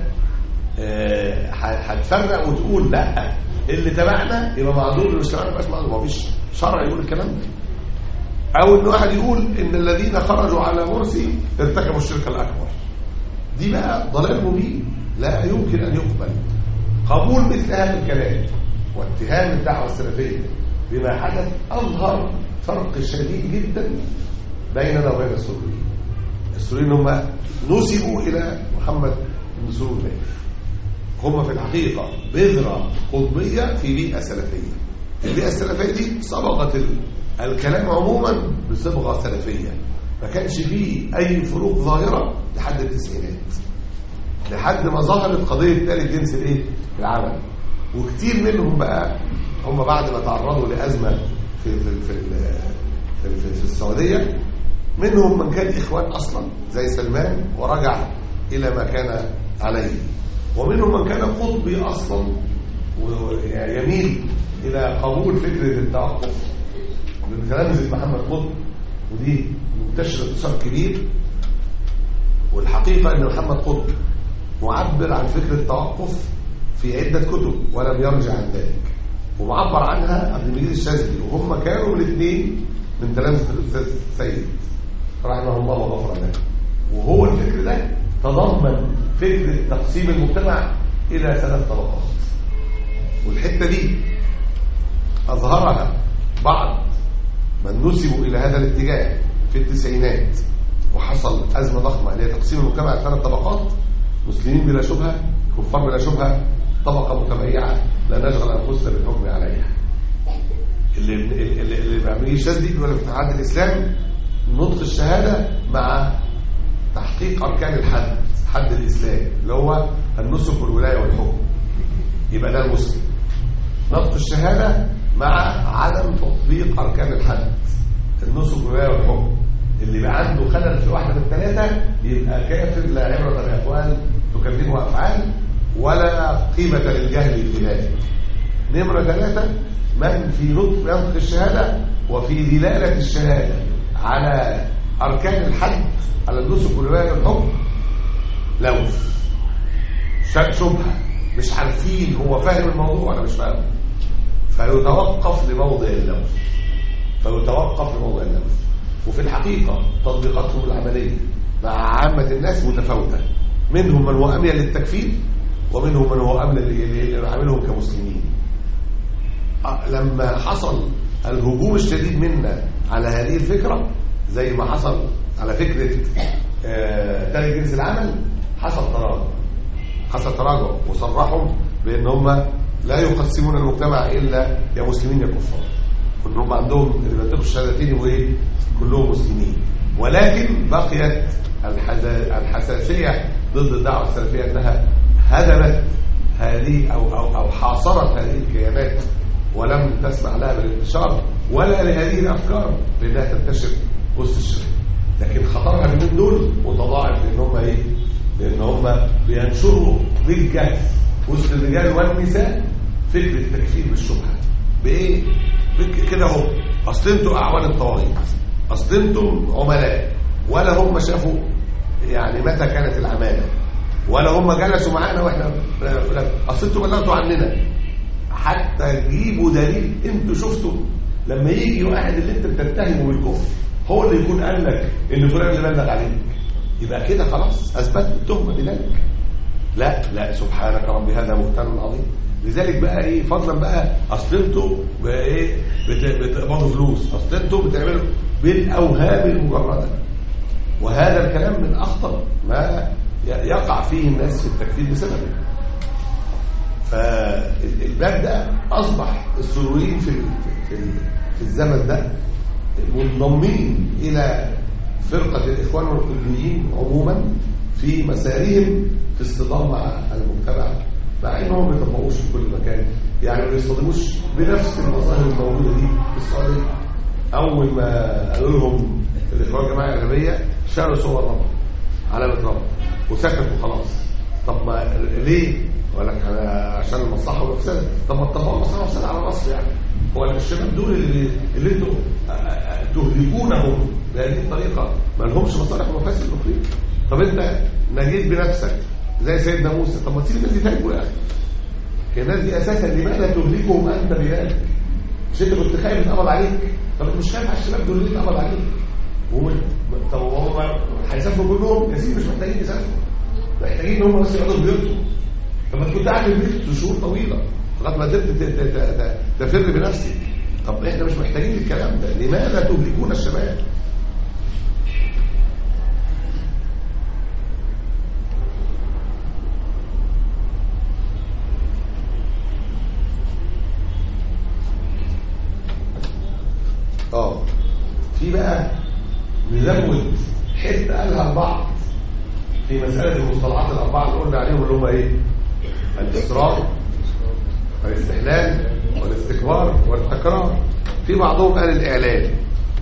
آه، ه- هتفرق وتقول لا اللي تبعنا يبقى معذور اللي مش تبعنا مش معذور ما فيش شرع يقول الكلام ده او ان واحد يقول ان الذين خرجوا على مرسي ارتكبوا الشرك الاكبر دي بقى ضلال مبين لا يمكن ان يقبل قبول مثل هذا الكلام واتهام الدعوه السلفيه بما حدث اظهر فرق شديد جدا بيننا وبين السوريين السوريين هم نسبوا الى محمد بن سرور نايف هم في الحقيقه بذره قطبيه في بيئه سلفيه البيئه السلفيه دي صبغت ال- الكلام عموما بصبغه سلفيه ما كانش فيه اي فروق ظاهره لحد التسعينات لحد ما ظهرت قضيه ثالث جنس الايه العمل وكتير منهم بقى هم بعد ما تعرضوا لازمه في في في, في, في, في السعوديه منهم من كان اخوان اصلا زي سلمان ورجع الى ما كان عليه ومنهم من كان قطبي اصلا ويميل الى قبول فكره التوقف من تلامذه محمد قطب ودي منتشره انتشار كبير والحقيقه ان محمد قطب معبر عن فكره التوقف في عده كتب ولم يرجع عن ذلك ومعبر عنها عبد المجيد الشاذلي وهم كانوا الاثنين من تلامذه الاستاذ سيد رحمه الله وغفر له وهو الفكر ده تضمن فكره تقسيم المجتمع الى ثلاث طبقات والحته دي اظهرها بعض من نسبوا الى هذا الاتجاه في التسعينات وحصل ازمه ضخمه اللي هي تقسيم المجتمع الى ثلاث طبقات مسلمين بلا شبهه كفار بلا شبهه طبقه متبعه لا نشغل انفسنا بالحكم عليها اللي اللي اللي بيعمليه الشاذلي بيقول لك في تعدد الاسلام نطق الشهاده مع تحقيق اركان الحد حد الاسلام اللي هو النسك والولايه والحكم يبقى ده المسلم نطق الشهاده مع عدم تطبيق اركان الحد النسك والولايه والحكم اللي بقى عنده خلل في واحده من الثلاثه يبقى كافر لا عبره باقوال تكلمه افعال ولا قيمه للجهل في ذلك نمره ثلاثه من في نطق ينطق الشهاده وفي دلاله الشهاده على اركان الحد على النسك والولايه والحكم لوث شبهه مش عارفين هو فاهم الموضوع ولا مش فاهم فيتوقف لموضع اللوث فيتوقف لموضع اللوث وفي الحقيقة تطبيقاتهم العملية مع عامة الناس متفاوتة منهم من هو أميل للتكفير ومنهم من هو أميل لعاملهم كمسلمين أه، لما حصل الهجوم الشديد منا على هذه الفكرة زي ما حصل على فكرة آه، تاني جنس العمل حصل تراجع حصل تراجع وصرحوا بان هم لا يقسمون المجتمع الا يا مسلمين يا كفار ان هم عندهم اللي بينطقوا الشهادتين يبقوا ايه كلهم مسلمين ولكن بقيت الحز- الحساسيه ضد الدعوه السلفيه انها هدمت هذه او او او حاصرت هذه الكيانات ولم تسمح لها بالانتشار ولا لهذه الافكار بانها تنتشر وسط الشباب لكن خطرها من دول متضاعف لان هم ايه؟ لان هم بينشروا بالجهل وسط الرجال والنساء فكره التكفير بالشبهه بايه؟ بك- كده اهو اصل انتوا اعوان الطواغيت اصل انتم عملاء ولا هم شافوا يعني متى كانت العماله ولا هم جلسوا معانا واحنا بنقول لك اصل انتوا بلغتوا عننا حتى تجيبوا دليل انتوا شفتوا لما يجي واحد اللي انت بتتهمه بالكفر هو اللي يكون قال لك ان فلان اللي بلغ عليك يبقى كده خلاص اثبتت التهمه بذلك لا لا سبحانك ربي هذا بهتان عظيم لذلك بقى ايه فضلا بقى اصل انتوا بقى ايه بت- بتقبضوا فلوس اصل انتوا بتعملوا بالاوهام المجرده وهذا الكلام من اخطر ما ي- يقع فيه الناس في التكفير بسببه فالباب ده اصبح السوريين في ال- في ال- في الزمن ده منضمين الى فرقه الاخوان والكليين عموما في مسارهم في اصطدام مع المجتمع مع انهم ما بيطبقوش في كل مكان يعني ما بيصطدموش بنفس المظاهر الموجوده دي في السعوديه اول ما قالوا لهم الاخوان الجماعه الارهابيه شالوا صور رب علامه رب وسكتوا خلاص طب ما ليه؟ وقال لك أنا عشان المصلحه والمفسده طب ما تطبقوا المصلحه والمفسده على مصر يعني هو الشباب دول اللي اللي انتوا آه، آه، تهلكونهم بهذه الطريقه ما لهمش مصالح ومفاسد اخرى طب انت نجيت بنفسك زي سيدنا موسى طب ما تسيب الناس دي تاكل يا اخي هي الناس دي اساسا لماذا تهلكهم انت بذلك؟ مش انت كنت خايف يتقبض عليك طب انت مش خايف على الشباب دول ليه يتقبض عليك؟ وهم- طب هم هيسافروا كلهم يا سيدي مش محتاجين يسافروا محتاجين ان هم بس يقعدوا في بيوتهم طب ما انت كنت قاعد في البيت شهور طويله لغايه ما قدرت ت- ت- ت- ت- تفر بنفسك طب احنا مش محتاجين الكلام ده لماذا تهلكون الشباب؟ اه في بقى نزود حته قالها البعض في مساله المصطلحات الاربعه اللي قلنا عليهم اللي هم ايه؟ الاصرار والاستحلال والاستكبار والتكرار في بعضهم قال الاعلان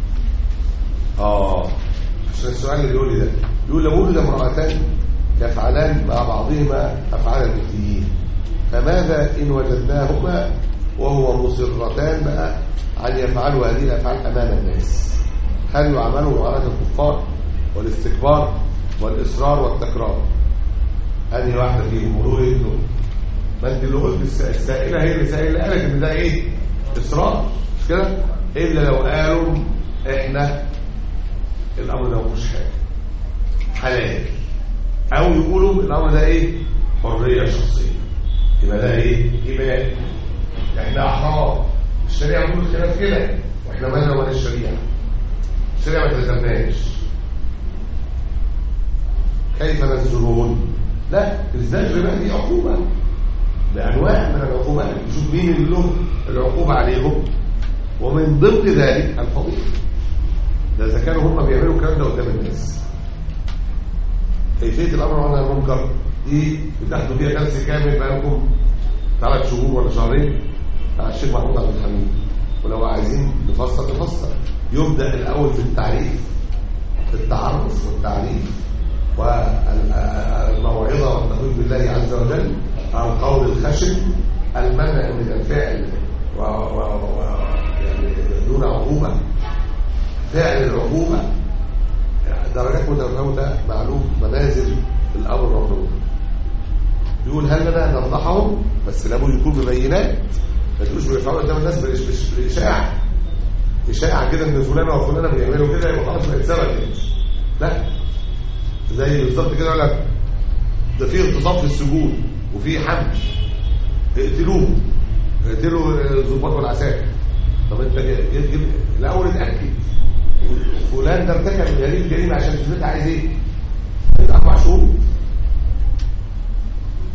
اه عشان السؤال اللي بيقول لي ده يقول لو ولد امرأتان يفعلان مع بعضهما افعال المثليين فماذا ان وجدناهما وهو مصرتان بقى ان يفعلوا هذه الافعال امام الناس هل يعملوا معامله الكفار والاستكبار والاصرار والتكرار انهي واحده فيهم قولوا لي انتوا ما انت اللي قلت الس- السائله هي اللي سائله قالت ان ده ايه اصرار مش كده الا لو قالوا احنا الامر ده مفيهوش حاجه حلال او يقولوا الامر ده ايه حريه شخصيه يبقى ده ايه ايمان احنا احرار الشريعه بتقول خلاف كده واحنا مالنا ولا الشريعه الشريعه ما تلزمناش كيف نزجرون لا الزجر بقى دي عقوبه بانواع من العقوبات نشوف مين اللي له العقوبه عليهم ومن ضمن ذلك الفضيله ده اذا كانوا هم بيعملوا الكلام ده قدام الناس كيفيه الامر والنهي عن المنكر دي بتاخدوا فيها درس كامل بقالكم ثلاث شهور ولا شهرين مع الشيخ محمود عبد الحميد ولو عايزين نفسر نفسر يبدا الاول في التعريف في التعرف والتعريف والموعظه والتخويف بالله عز وجل القول الخشن المنع من الفعل و... و... و... يعني دون عقوبه فعل العقوبه درجات متفاوته معلوم منازل الامر المطلوب يقول هل لنا نفضحهم بس لابد يكون ببينات ما تقولوش بيفعلوا قدام الناس مش مش اشاعه اشاعه كده ان فلان وفلانه بيعملوا كده يبقى خلاص بقت ثبتت لا زي بالظبط كده يقول لك ده في اغتصاب في السجون وفي حمل اقتلوه اقتلوا الضباط والعساكر طب انت جيب جيب الاول اتاكد فلان ده ارتكب هذه الجريمه عشان تثبتها عايز ايه؟ عايز اربع شهور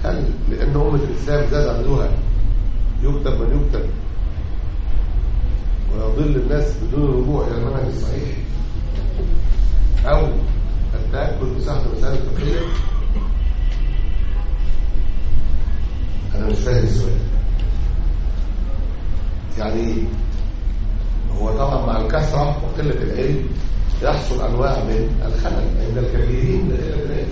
هل لأن أمة الإسلام زاد عددها يكتب من يكتب ويضل الناس بدون الرجوع إلى المنهج الصحيح أو التأكد بصحة المسائل الفقهية أنا مش فاهم السؤال يعني هو طبعا مع الكثرة وقلة العلم يحصل أنواع من الخلل عند الكثيرين لقلة العلم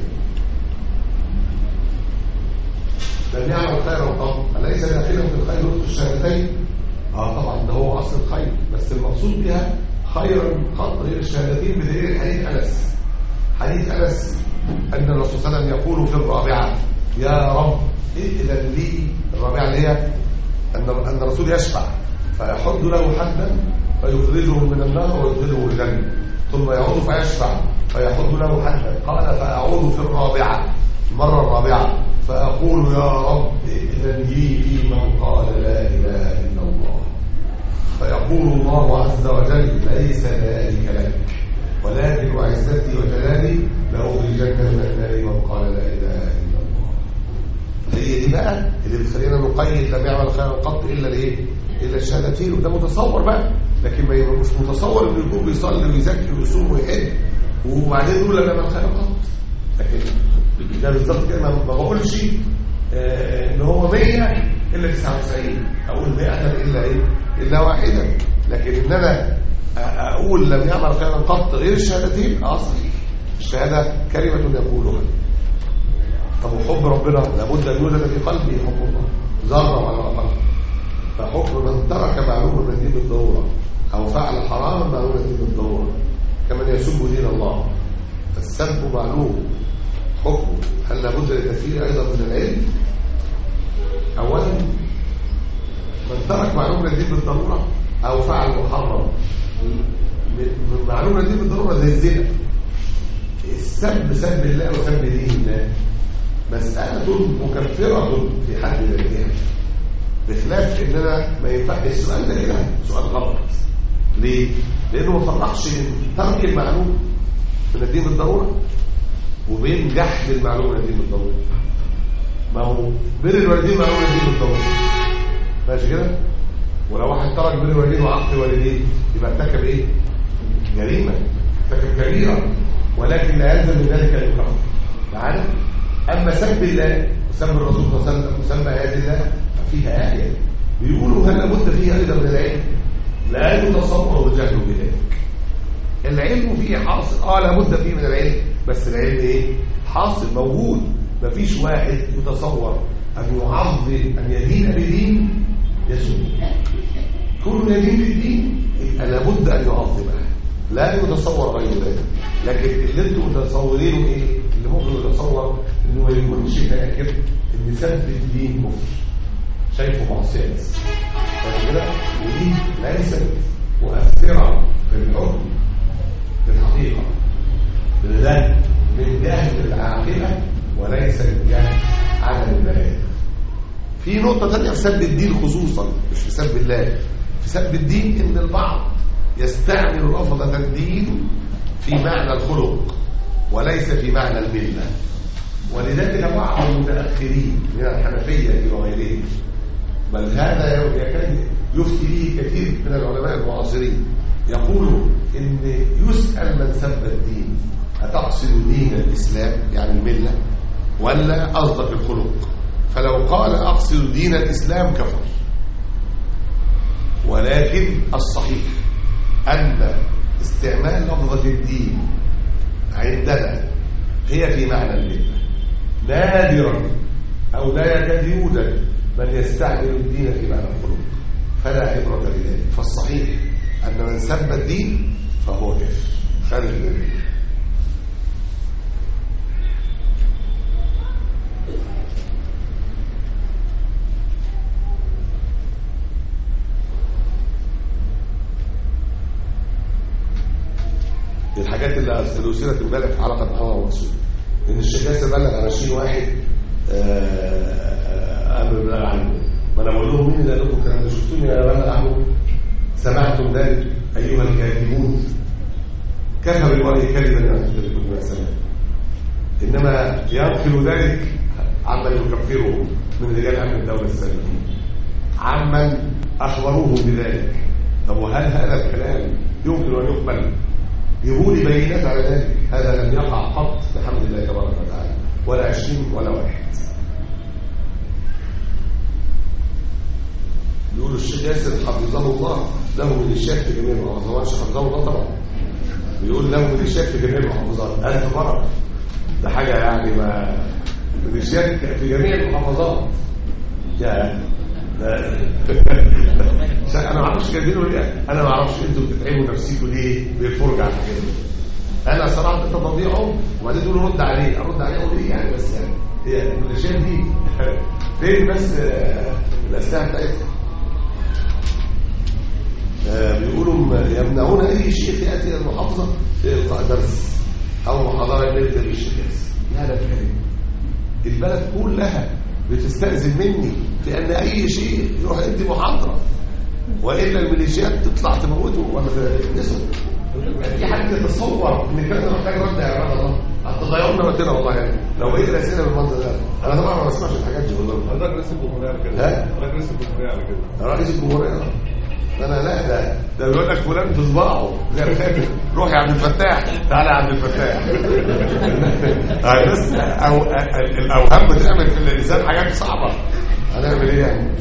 لم يعمل خيرا قط أليس داخلا في الخير وسط الشهادتين؟ اه طبعا ده هو أصل الخير بس المقصود بها خيرا قط غير الشهادتين بدليل حديث أنس حديث أنس أن الرسول صلى الله عليه وسلم يقول في الرابعة يا رب إذن لي الرابعة اللي هي أن أن الرسول يشفع فيحد له حدا فيخرجه من النار ويدخله الجنة ثم يعود فيشفع فيحد له حدا قال فأعود في الرابعة المرة الرابعة فأقول يا رب إذن لي في من قال لا إله إلا الله فيقول الله عز وجل ليس ذلك لك ولكن وعزتي وجلالي لأخرجن من النار من قال لا إله إلا الله هي دي بقى اللي بتخلينا نقيد لم يعمل خيرا قط الا الايه الا الشهادتين وده متصور بقى لكن ما يبقى مش متصور انه يكون بيصلي ويزكي ويصوم ويحج وبعدين يقول لم يعمل خيرا قط لكن ده بالظبط كده ما ما بقولش آه، ان هو 100 الا 99 اقول 100 الا ايه الا واحدا لكن ان انا أ- اقول لم يعمل خيرا قط غير الشهادتين اه صحيح الشهاده كلمه يقولها طب وحب ربنا لابد ان يوجد في قلبه حب الله ذره على الاقل فحكم من ترك معلوم من دين بالضروره او فعل حراما معلوم من دين بالضروره كمن يسب دين الله السب معلوم حكمه هل لابد للتفكير ايضا من العلم اولا من ترك معلوم من الدين بالضروره او فعل محرم من معلوم من الدين بالضروره زي الزنا السب سب الله وسب دين الله مسألة مكفرة في حد ذاتها بخلاف ان انا ما ينفعش السؤال ده كده سؤال غلط ليه؟ لانه ما فرقش بين ترك المعلوم من الدين بالضروره وبين جحد المعلوم من الدين بالضروره ما هو بر الوالدين معلوم من الدين بالضروره ماشي كده؟ ولو واحد ترك بر الوالدين وعقد والديه يبقى ارتكب ايه؟ جريمه ارتكب كبيره ولكن لا يلزم من ذلك ان يكفر معانا؟ أما سب الله وسب الرسول صلى الله عليه وسلم وسب آيات الله فيها آية بيقولوا هل لابد فيها أيضا من العلم لا يتصور الجهل بذلك العلم فيه حاصل اه لابد فيه من العلم بس العلم ايه حاصل موجود مفيش واحد يتصور ان يعظم ان يدين بدين يسوع كل يدين بالدين يبقى لابد ان يعظمها لا يتصور غير ذلك لكن اللي انتم متصورينه ايه اللي ممكن يتصور انه ما يكونش فاكر ان سب الدين كفر شايفه معصيه بس فاهم كده ودي ليست مؤثره في الحكم في الحقيقه بل من جهل العاقله وليس من جهل عدم البلاغ في نقطه ثانيه في سب الدين خصوصا مش في سب الله في سب الدين ان البعض يستعمل لفظه الدين في معنى الخلق وليس في معنى المله ولذلك بعض المتاخرين من الحنفيه وغيرهم بل هذا يكاد يفتي به كثير من العلماء المعاصرين يقول ان يسال من سب الدين اتقصد دين الاسلام يعني المله ولا قصدك الخلق فلو قال اقصد دين الاسلام كفر ولكن الصحيح ان استعمال لفظه الدين عندنا هي في معنى المله نادرا او لا يكاد يوجد من يستعمل الدين في معنى الخلق فلا عبرة بذلك فالصحيح أن من سب الدين فهو كافر خارج من الدين دي الحاجات اللي اللي أثيرت امبارح في حلقة محمد ورسول إن الشيخ ياسر بلغ عن 20 واحد أمر بالله عنه ما أنا بقول لهم مين اللي قال لكم الكلام ده شفتوني يا بلغ عنه سمعتم ذلك أيها الكاتبون كفى بالوحي كلمة يعتذر بكم يا سلام إنما ينقل ذلك عمن يكفره من رجال امن الدوله السابقين عمن اخبروه بذلك طب وهل هذا الكلام يمكن ان يقبل يقول لي بينات على ذلك هذا لم يقع قط بحمد الله تبارك وتعالى ولا عشرين ولا واحد يقول الشيخ ياسر حفظه الله له ميليشيات في جميع المحافظات مش حفظه الله طبعا بيقول له ميليشيات في جميع المحافظات ألف مرة ده حاجة يعني ما ميليشيات في جميع المحافظات يا ده انا ما اعرفش جايبينه ليه انا ما اعرفش انتوا بتتعبوا نفسيكم ليه بالفرجه على الحاجات دي انا صراحه انت تضيعه وبعدين تقول له رد عليه ارد عليه اقول ايه يعني بس يعني هي الميليشيات دي فين بس آه، الاسلحه بتاعتها آه، بيقولوا م- يمنعون اي شيخ ياتي الى المحافظه لالقاء درس او محاضره ليله الشيخ ياسر يا ده كلام البلد كلها بتستأذن مني في ان اي شيء يروح يدي محاضره والا الميليشيات تطلع تموته ولا تقتله في حد يتصور ان الكلام ده محتاج رد يا عباد الله هتضيعونا وقتنا والله يعني لو بقيت الاسئله بالمنظر ده انا طبعا ما بسمعش الحاجات دي والله حضرتك رئيس الجمهورية على كده ها؟ حضرتك رئيس الجمهورية على كده رئيس الجمهورية ده انا لا ده ده بيقول لك فلان في صباعه زي الخاتم روح يا عبد الفتاح تعالى يا عبد الفتاح آه، بس أو ال- الاوهام بتعمل في الانسان حاجات صعبه هنعمل ايه يعني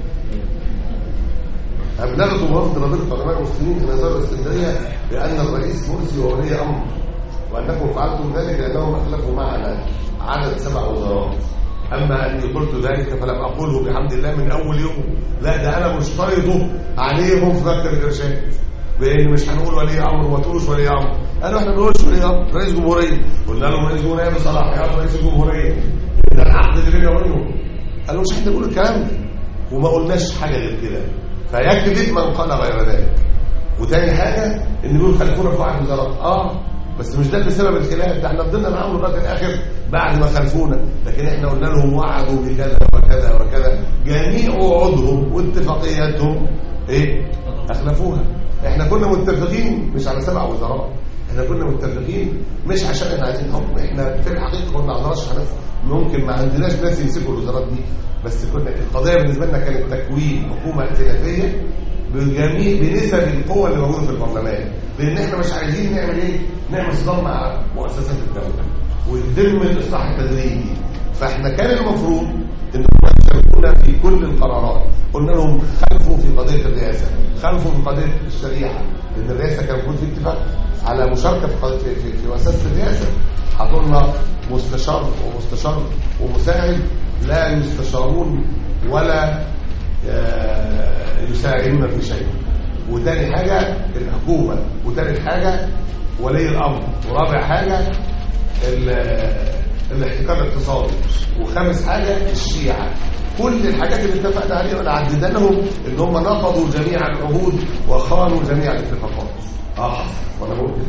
أبلغت موافقة رابطة علماء المسلمين في نظام الاسكندرية بأن الرئيس مرسي وولي أمر وأنكم فعلتم ذلك لأنهم أخلفوا معنا عدد سبع وزارات أما أني قلت ذلك فلم أقوله بحمد الله من أول يوم لا ده أنا مشترطه عليهم في مكتب الإرشاد بأن مش هنقول ولي أمر وما تقولوش ولي أمر قالوا إحنا ما بنقولش ولي أمر رئيس جمهورية قلنا لهم رئيس جمهورية بصلاحيات رئيس الجمهورية ده العقد اللي بيننا وبينهم قالوا مش احنا بنقول الكلام ده وما قلناش حاجة غير كده فيكذب من قال غير ذلك وتاني حاجة ان دول خلفونا في واحد وزارات اه بس مش ده اللي سبب الخلاف ده احنا فضلنا معاهم لغايه الاخر بعد ما خلفونا لكن احنا قلنا لهم وعدوا بكذا وكذا وكذا جميع وعودهم واتفاقياتهم ايه اخلفوها احنا كنا متفقين مش على سبع وزارات احنا كنا متفقين مش عشان احنا عايزين حكم احنا في الحقيقه ما بنعرفش هنفهم ممكن ما عندناش ناس يمسكوا الوزارات دي بس كنا القضيه بالنسبه لنا كانت تكوين حكومه ائتلافيه بجميع بنسب القوة اللي موجودة في البرلمان لأن احنا مش عايزين نعمل ايه؟ نعمل صدام مع مؤسسات الدولة ويتم الإصلاح التدريجي فاحنا كان المفروض ان هم يشاركونا في كل القرارات قلنا لهم خلفوا في قضية الرئاسة خلفوا في قضية الشريعة لأن الرئاسة كان المفروض في اتفاق على مشاركة في قضية في, في, في مؤسسة الرئاسة حطوا لنا مستشار ومستشار ومساعد لا يستشارون ولا آه، يساعدون في شيء وتاني حاجة الحكومة وتالت حاجة ولي الأمر ورابع حاجة ال- الاحتكار الاقتصادي وخامس حاجة الشيعة كل الحاجات اللي اتفقنا عليها وانا عددنا لهم ان هم نقضوا جميع العهود وخانوا جميع الاتفاقات اه وانا بقول كده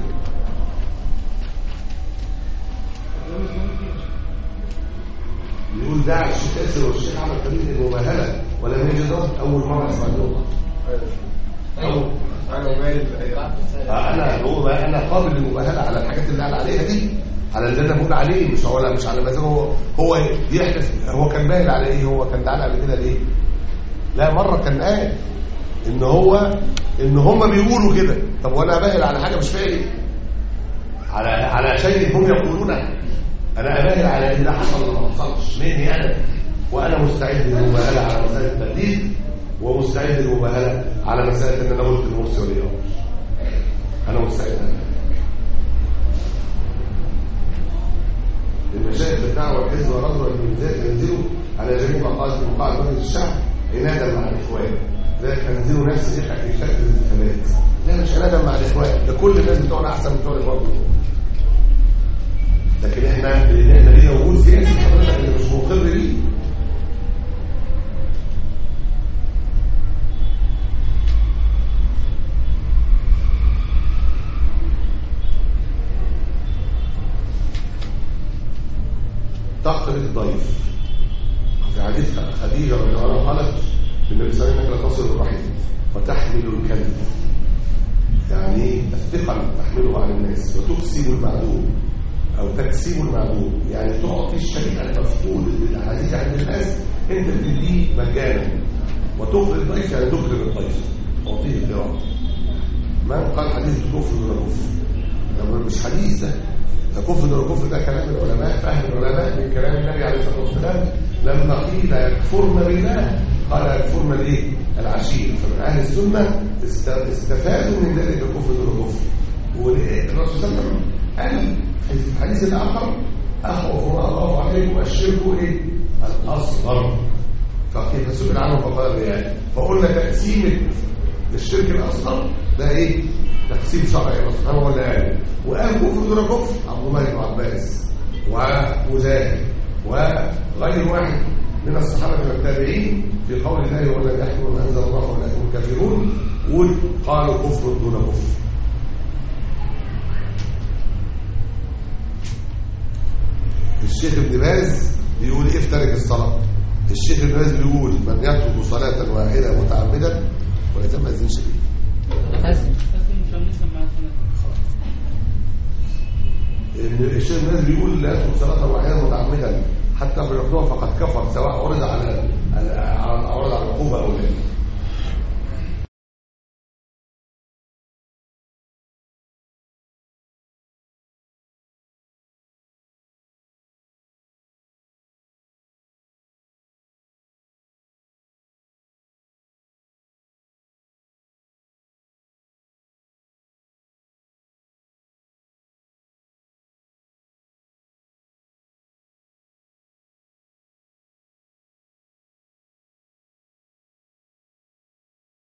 يقول داعي الشيخ ياسر والشيخ عمل كبير المباهله ولم يجد رد اول مره اسمع له أول انا ومايل انا هو انا قابل للمباهله على الحاجات اللي قال عليها دي على اللي انا بقول عليه مش هو لا مش على مزاجه هو هو يحلف هو كان باهل على ايه هو كان تعالى قبل كده ليه لا مره كان قال ان هو ان هم بيقولوا كده طب وانا باهل على حاجه مش فاهم على على شيء هم يقولونه انا اباهل على ان ده حصل ولا ما حصلش مني انا وانا مستعد للمباهله على مساله التقليد ومستعد للمباهله على مساله ان انا قلت المرسي ولي امر انا مستعد المشايخ الدعوه والحزب والرجل والميزان ينزلوا على جميع مقاصد مقاعد مجلس الشعب عنادا مع الاخوان ذلك هنزلوا نفس يحك يشتت الانتخابات لا مش عنادا مع الاخوان ده كل الناس بتوعنا احسن من بتوع الاخوان لكن احنا لان احنا لينا وجود سياسي حضرتك اللي مش مقر بيه تقتل الضيف في حديث خديجه رضي الله عنها قالت النبي صلى الله عليه وسلم انك لتصل الرحم وتحمل الكلب يعني الثقل تحمله على الناس وتكسب المعدوم او تكسيب المعدوم يعني تعطي الشريك المفقود من الاحاديث عند الناس انت بتديه مجانا وتخرج الضيف يعني تكرم الضيف تعطيه الكرام من قال حديث كفر دون كفر ده مش حديث ده ده كفر دون كفر ده كلام العلماء فهم العلماء من كلام النبي عليه الصلاه والسلام لما قيل يكفرن بالله قال يكفرن الايه؟ العشير فمن اهل السنه است- استفادوا من ذلك الكفر دون كفر والرسول صلى الله عليه وسلم قال في الحديث الاخر اخوف ما الله عليكم الشرك ايه؟ الاصغر فكيف سئل عنه فقال يعني فقلنا تقسيم الشرك الاصغر ده ايه تقسيم شرعي الله سبحانه وتعالى وقال كفر دون كفر عبد الله بن عباس ومجاهد وغير واحد من الصحابه والتابعين في قول الله ولا يحكم ما انزل الله ولا هم الكافرون قالوا كفر دون كفر الشيخ ابن باز بيقول ايه في تارك الصلاه الشيخ ابن باز بيقول من يترك صلاه واحده متعمدا وليس ما يزنش بيه إن الشيخ ابن باز بيقول لا يترك صلاه واحده متعمدا حتى بالركوع فقد كفر سواء عرض على على عرض على العقوبه او لا